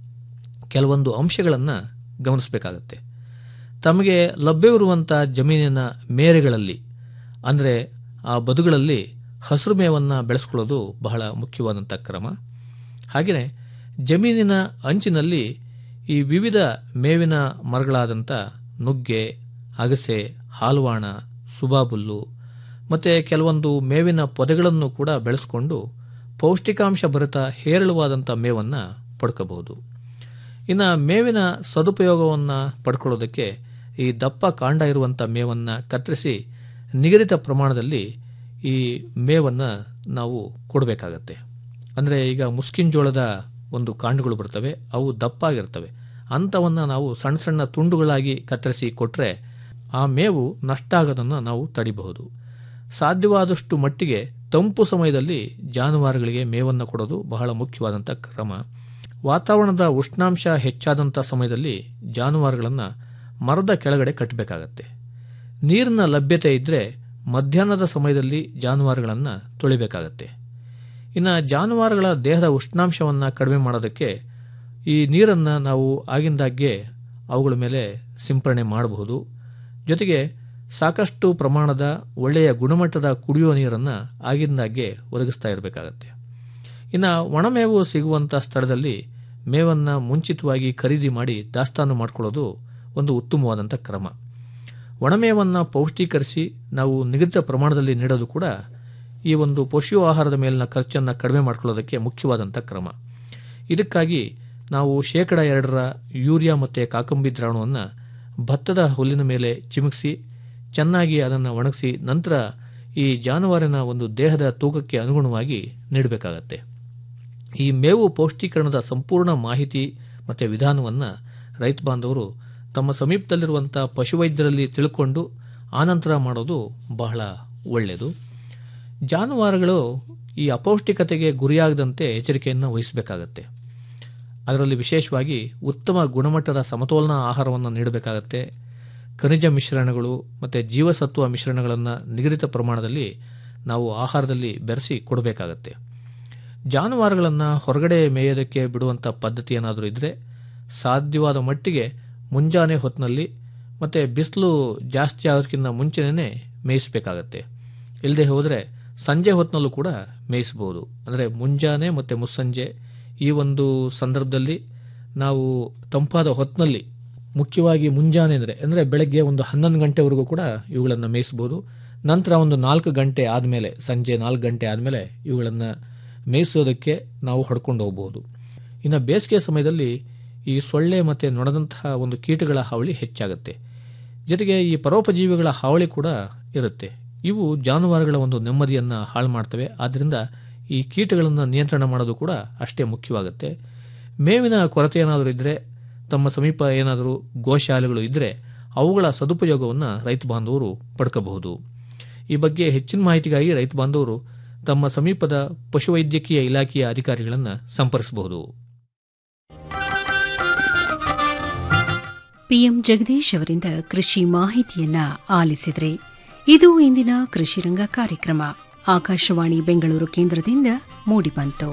L: ಕೆಲವೊಂದು ಅಂಶಗಳನ್ನು ಗಮನಿಸಬೇಕಾಗತ್ತೆ ತಮಗೆ ಲಭ್ಯವಿರುವಂಥ ಜಮೀನಿನ ಮೇರೆಗಳಲ್ಲಿ ಅಂದರೆ ಆ ಬದುಗಳಲ್ಲಿ ಹಸಿರು ಮೇವನ್ನು ಬೆಳೆಸ್ಕೊಳ್ಳೋದು ಬಹಳ ಮುಖ್ಯವಾದಂಥ ಕ್ರಮ ಹಾಗೆಯೇ ಜಮೀನಿನ ಅಂಚಿನಲ್ಲಿ ಈ ವಿವಿಧ ಮೇವಿನ ಮರಗಳಾದಂಥ ನುಗ್ಗೆ ಅಗಸೆ ಹಾಲುವಾಣ ಸುಬಾಬುಲ್ಲು ಮತ್ತು ಕೆಲವೊಂದು ಮೇವಿನ ಪೊದೆಗಳನ್ನು ಕೂಡ ಬೆಳೆಸ್ಕೊಂಡು ಪೌಷ್ಟಿಕಾಂಶ ಭರಿತ ಹೇರಳವಾದಂಥ ಮೇವನ್ನು ಪಡ್ಕೋಬಹುದು ಇನ್ನು ಮೇವಿನ ಸದುಪಯೋಗವನ್ನು ಪಡ್ಕೊಳ್ಳೋದಕ್ಕೆ ಈ ದಪ್ಪ ಕಾಂಡ ಇರುವಂಥ ಮೇವನ್ನು ಕತ್ತರಿಸಿ ನಿಗದಿತ ಪ್ರಮಾಣದಲ್ಲಿ ಈ ಮೇವನ್ನು ನಾವು ಕೊಡಬೇಕಾಗತ್ತೆ ಅಂದರೆ ಈಗ ಮುಸ್ಕಿನ್ ಜೋಳದ ಒಂದು ಕಾಂಡಗಳು ಬರ್ತವೆ ಅವು ದಪ್ಪಾಗಿರ್ತವೆ ಅಂಥವನ್ನು ನಾವು ಸಣ್ಣ ಸಣ್ಣ ತುಂಡುಗಳಾಗಿ ಕತ್ತರಿಸಿ ಕೊಟ್ಟರೆ ಆ ಮೇವು ನಷ್ಟ ಆಗೋದನ್ನು ನಾವು ತಡಿಬಹುದು ಸಾಧ್ಯವಾದಷ್ಟು ಮಟ್ಟಿಗೆ ತಂಪು ಸಮಯದಲ್ಲಿ ಜಾನುವಾರುಗಳಿಗೆ ಮೇವನ್ನು ಕೊಡೋದು ಬಹಳ ಮುಖ್ಯವಾದಂಥ ಕ್ರಮ ವಾತಾವರಣದ ಉಷ್ಣಾಂಶ ಹೆಚ್ಚಾದಂಥ ಸಮಯದಲ್ಲಿ ಜಾನುವಾರುಗಳನ್ನು ಮರದ ಕೆಳಗಡೆ ಕಟ್ಟಬೇಕಾಗತ್ತೆ ನೀರಿನ ಲಭ್ಯತೆ ಇದ್ದರೆ ಮಧ್ಯಾಹ್ನದ ಸಮಯದಲ್ಲಿ ಜಾನುವಾರುಗಳನ್ನು ತೊಳಿಬೇಕಾಗತ್ತೆ ಇನ್ನು ಜಾನುವಾರುಗಳ ದೇಹದ ಉಷ್ಣಾಂಶವನ್ನು ಕಡಿಮೆ ಮಾಡೋದಕ್ಕೆ ಈ ನೀರನ್ನು ನಾವು ಆಗಿಂದಾಗ್ಗೆ ಅವುಗಳ ಮೇಲೆ ಸಿಂಪರಣೆ ಮಾಡಬಹುದು ಜೊತೆಗೆ ಸಾಕಷ್ಟು ಪ್ರಮಾಣದ ಒಳ್ಳೆಯ ಗುಣಮಟ್ಟದ ಕುಡಿಯುವ ನೀರನ್ನು ಆಗಿಂದಾಗ್ಗೆ ಒದಗಿಸ್ತಾ ಇರಬೇಕಾಗತ್ತೆ ಇನ್ನು ಒಣಮೇವು ಸಿಗುವಂಥ ಸ್ಥಳದಲ್ಲಿ ಮೇವನ್ನು ಮುಂಚಿತವಾಗಿ ಖರೀದಿ ಮಾಡಿ ದಾಸ್ತಾನು ಮಾಡಿಕೊಳ್ಳೋದು ಒಂದು ಉತ್ತಮವಾದಂಥ ಕ್ರಮ ಒಣಮೇವನ್ನು ಪೌಷ್ಟೀಕರಿಸಿ ನಾವು ನಿಗದಿತ ಪ್ರಮಾಣದಲ್ಲಿ ನೀಡೋದು ಕೂಡ ಈ ಒಂದು ಪಶು ಆಹಾರದ ಮೇಲಿನ ಖರ್ಚನ್ನು ಕಡಿಮೆ ಮಾಡ್ಕೊಳ್ಳೋದಕ್ಕೆ ಮುಖ್ಯವಾದಂಥ ಕ್ರಮ ಇದಕ್ಕಾಗಿ ನಾವು ಶೇಕಡ ಎರಡರ ಯೂರಿಯಾ ಮತ್ತು ಕಾಕಂಬಿ ದ್ರಾವಣವನ್ನು ಭತ್ತದ ಹುಲ್ಲಿನ ಮೇಲೆ ಚಿಮುಕಿಸಿ ಚೆನ್ನಾಗಿ ಅದನ್ನು ಒಣಗಿಸಿ ನಂತರ ಈ ಜಾನುವಾರಿನ ಒಂದು ದೇಹದ ತೂಕಕ್ಕೆ ಅನುಗುಣವಾಗಿ ನೀಡಬೇಕಾಗತ್ತೆ ಈ ಮೇವು ಪೌಷ್ಟೀಕರಣದ ಸಂಪೂರ್ಣ ಮಾಹಿತಿ ಮತ್ತು ವಿಧಾನವನ್ನು ರೈತ ಬಾಂಧವರು ತಮ್ಮ ಸಮೀಪದಲ್ಲಿರುವಂಥ ಪಶುವೈದ್ಯರಲ್ಲಿ ತಿಳ್ಕೊಂಡು ಆನಂತರ ಮಾಡೋದು ಬಹಳ ಒಳ್ಳೆಯದು ಜಾನುವಾರುಗಳು ಈ ಅಪೌಷ್ಟಿಕತೆಗೆ ಗುರಿಯಾಗದಂತೆ ಎಚ್ಚರಿಕೆಯನ್ನು ವಹಿಸಬೇಕಾಗತ್ತೆ ಅದರಲ್ಲಿ ವಿಶೇಷವಾಗಿ ಉತ್ತಮ ಗುಣಮಟ್ಟದ ಸಮತೋಲನ ಆಹಾರವನ್ನು ನೀಡಬೇಕಾಗತ್ತೆ ಖನಿಜ ಮಿಶ್ರಣಗಳು ಮತ್ತು ಜೀವಸತ್ವ ಮಿಶ್ರಣಗಳನ್ನು ನಿಗದಿತ ಪ್ರಮಾಣದಲ್ಲಿ ನಾವು ಆಹಾರದಲ್ಲಿ ಬೆರೆಸಿ ಕೊಡಬೇಕಾಗತ್ತೆ ಜಾನುವಾರುಗಳನ್ನು ಹೊರಗಡೆ ಮೇಯೋದಕ್ಕೆ ಬಿಡುವಂಥ ಪದ್ಧತಿ ಏನಾದರೂ ಇದ್ದರೆ ಸಾಧ್ಯವಾದ ಮಟ್ಟಿಗೆ ಮುಂಜಾನೆ ಹೊತ್ತಿನಲ್ಲಿ ಮತ್ತು ಬಿಸಿಲು ಜಾಸ್ತಿ ಆಗೋದಕ್ಕಿಂತ ಮುಂಚೆನೇ ಮೇಯಿಸಬೇಕಾಗತ್ತೆ ಇಲ್ಲದೆ ಹೋದರೆ ಸಂಜೆ ಹೊತ್ತಿನಲ್ಲೂ ಕೂಡ ಮೇಯಿಸ್ಬೋದು ಅಂದರೆ ಮುಂಜಾನೆ ಮತ್ತು ಮುಸ್ಸಂಜೆ ಈ ಒಂದು ಸಂದರ್ಭದಲ್ಲಿ ನಾವು ತಂಪಾದ ಹೊತ್ತಿನಲ್ಲಿ ಮುಖ್ಯವಾಗಿ ಮುಂಜಾನೆ ಅಂದರೆ ಅಂದರೆ ಬೆಳಗ್ಗೆ ಒಂದು ಹನ್ನೊಂದು ಗಂಟೆವರೆಗೂ ಕೂಡ ಇವುಗಳನ್ನು ಮೇಯಿಸ್ಬೋದು ನಂತರ ಒಂದು ನಾಲ್ಕು ಗಂಟೆ ಆದಮೇಲೆ ಸಂಜೆ ನಾಲ್ಕು ಗಂಟೆ ಆದಮೇಲೆ ಇವುಗಳನ್ನು ಮೇಯಿಸೋದಕ್ಕೆ ನಾವು ಹೊಡ್ಕೊಂಡು ಹೋಗ್ಬೋದು ಇನ್ನು ಬೇಸಿಗೆ ಸಮಯದಲ್ಲಿ ಈ ಸೊಳ್ಳೆ ಮತ್ತು ನೊಣದಂತಹ ಒಂದು ಕೀಟಗಳ ಹಾವಳಿ ಹೆಚ್ಚಾಗುತ್ತೆ ಜೊತೆಗೆ ಈ ಪರೋಪಜೀವಿಗಳ ಹಾವಳಿ ಕೂಡ ಇರುತ್ತೆ ಇವು ಜಾನುವಾರುಗಳ ಒಂದು ನೆಮ್ಮದಿಯನ್ನು ಹಾಳು ಮಾಡ್ತವೆ ಆದ್ದರಿಂದ ಈ ಕೀಟಗಳನ್ನು ನಿಯಂತ್ರಣ ಮಾಡೋದು ಕೂಡ ಅಷ್ಟೇ ಮುಖ್ಯವಾಗುತ್ತೆ ಮೇವಿನ ಕೊರತೆ ಏನಾದರೂ ಇದ್ದರೆ ತಮ್ಮ ಸಮೀಪ ಏನಾದರೂ ಗೋಶಾಲೆಗಳು ಇದ್ದರೆ ಅವುಗಳ ಸದುಪಯೋಗವನ್ನು ರೈತ ಬಾಂಧವರು ಪಡ್ಕೋಬಹುದು ಈ ಬಗ್ಗೆ ಹೆಚ್ಚಿನ ಮಾಹಿತಿಗಾಗಿ ರೈತ ಬಾಂಧವರು ತಮ್ಮ ಸಮೀಪದ ಪಶುವೈದ್ಯಕೀಯ ಇಲಾಖೆಯ ಅಧಿಕಾರಿಗಳನ್ನು ಸಂಪರ್ಕಿಸಬಹುದು
A: ಪಿಎಂ ಜಗದೀಶ್ ಅವರಿಂದ ಕೃಷಿ ಮಾಹಿತಿಯನ್ನ ಆಲಿಸಿದ್ರೆ ಇದು ಇಂದಿನ ಕೃಷಿ ರಂಗ ಕಾರ್ಯಕ್ರಮ ಆಕಾಶವಾಣಿ ಬೆಂಗಳೂರು ಕೇಂದ್ರದಿಂದ ಮೂಡಿಬಂತು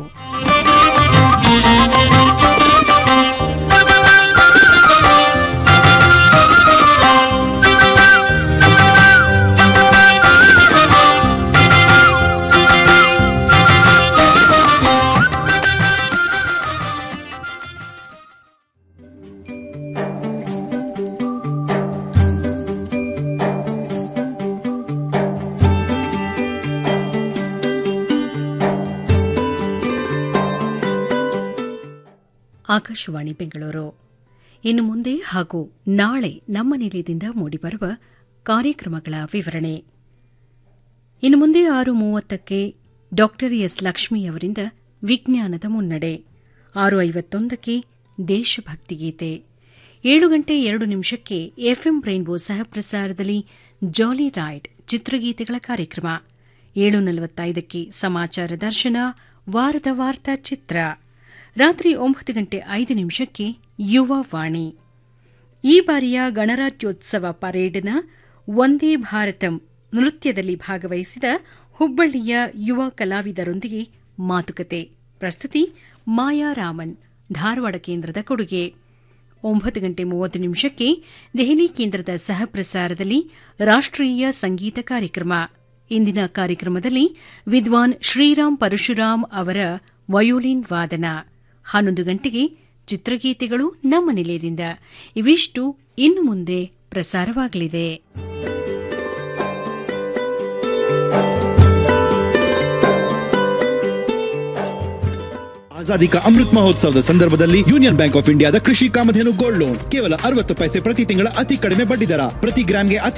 A: ಆಕಾಶವಾಣಿ ಬೆಂಗಳೂರು ಇನ್ನು ಮುಂದೆ ಹಾಗೂ ನಾಳೆ ನಮ್ಮ ನಿಲಯದಿಂದ ಮೂಡಿಬರುವ ಕಾರ್ಯಕ್ರಮಗಳ ವಿವರಣೆ ಇನ್ನು ಮುಂದೆ ಆರು ಮೂವತ್ತಕ್ಕೆ ಡಾಕ್ಟರ್ ಎಸ್ ಲಕ್ಷ್ಮಿ ಅವರಿಂದ ವಿಜ್ಞಾನದ ಮುನ್ನಡೆ ಆರು ಐವತ್ತೊಂದಕ್ಕೆ ದೇಶಭಕ್ತಿ ಗೀತೆ ಏಳು ಗಂಟೆ ಎರಡು ನಿಮಿಷಕ್ಕೆ ಎಫ್ಎಂ ರೈನ್ಬೋ ಸಹಪ್ರಸಾರದಲ್ಲಿ ಜಾಲಿ ರೈಡ್ ಚಿತ್ರಗೀತೆಗಳ ಕಾರ್ಯಕ್ರಮ ಏಳು ನಲವತ್ತೈದಕ್ಕೆ ಸಮಾಚಾರ ದರ್ಶನ ವಾರದ ವಾರ್ತಾ ಚಿತ್ರ ರಾತ್ರಿ ಒಂಬತ್ತು ಗಂಟೆ ಐದು ನಿಮಿಷಕ್ಕೆ ಯುವ ವಾಣಿ ಈ ಬಾರಿಯ ಗಣರಾಜ್ಯೋತ್ಸವ ಪರೇಡ್ನ ಒಂದೇ ಭಾರತಂ ನೃತ್ಯದಲ್ಲಿ ಭಾಗವಹಿಸಿದ ಹುಬ್ಬಳ್ಳಿಯ ಯುವ ಕಲಾವಿದರೊಂದಿಗೆ ಮಾತುಕತೆ ಪ್ರಸ್ತುತಿ ಮಾಯಾ ರಾಮನ್ ಧಾರವಾಡ ಕೇಂದ್ರದ ಕೊಡುಗೆ ಒಂಬತ್ತು ಗಂಟೆ ಮೂವತ್ತು ನಿಮಿಷಕ್ಕೆ ದೆಹಲಿ ಕೇಂದ್ರದ ಸಹಪ್ರಸಾರದಲ್ಲಿ ರಾಷ್ಟ್ರೀಯ ಸಂಗೀತ ಕಾರ್ಯಕ್ರಮ ಇಂದಿನ ಕಾರ್ಯಕ್ರಮದಲ್ಲಿ ವಿದ್ವಾನ್ ಶ್ರೀರಾಮ್ ಪರಶುರಾಮ್ ಅವರ ವಯೋಲಿನ್ ವಾದನ ಹನ್ನೊಂದು ಗಂಟೆಗೆ ಚಿತ್ರಗೀತೆಗಳು ನಮ್ಮ ನಿಲಯದಿಂದ ಇವಿಷ್ಟು ಇನ್ನು ಮುಂದೆ ಪ್ರಸಾರವಾಗಲಿದೆ
N: ಆಜಾದಿ ಕಾ ಅಮೃತ್ ಮಹೋತ್ಸವದ ಸಂದರ್ಭದಲ್ಲಿ ಯೂನಿಯನ್ ಬ್ಯಾಂಕ್ ಆಫ್ ಇಂಡಿಯಾದ ಕೃಷಿ ಕಾಮಧೇನು ಗೋಲ್ಡ್ ಲೋನ್ ಕೇವಲ ಅರವತ್ತು ಪೈಸೆ ಪ್ರತಿ ತಿಂಗಳ ಅತಿ ಕಡಿಮೆ ಬಡ್ಡಿ ದರ ಪ್ರತಿ ಗ್ರಾಮ್ಗೆ ಅತಿ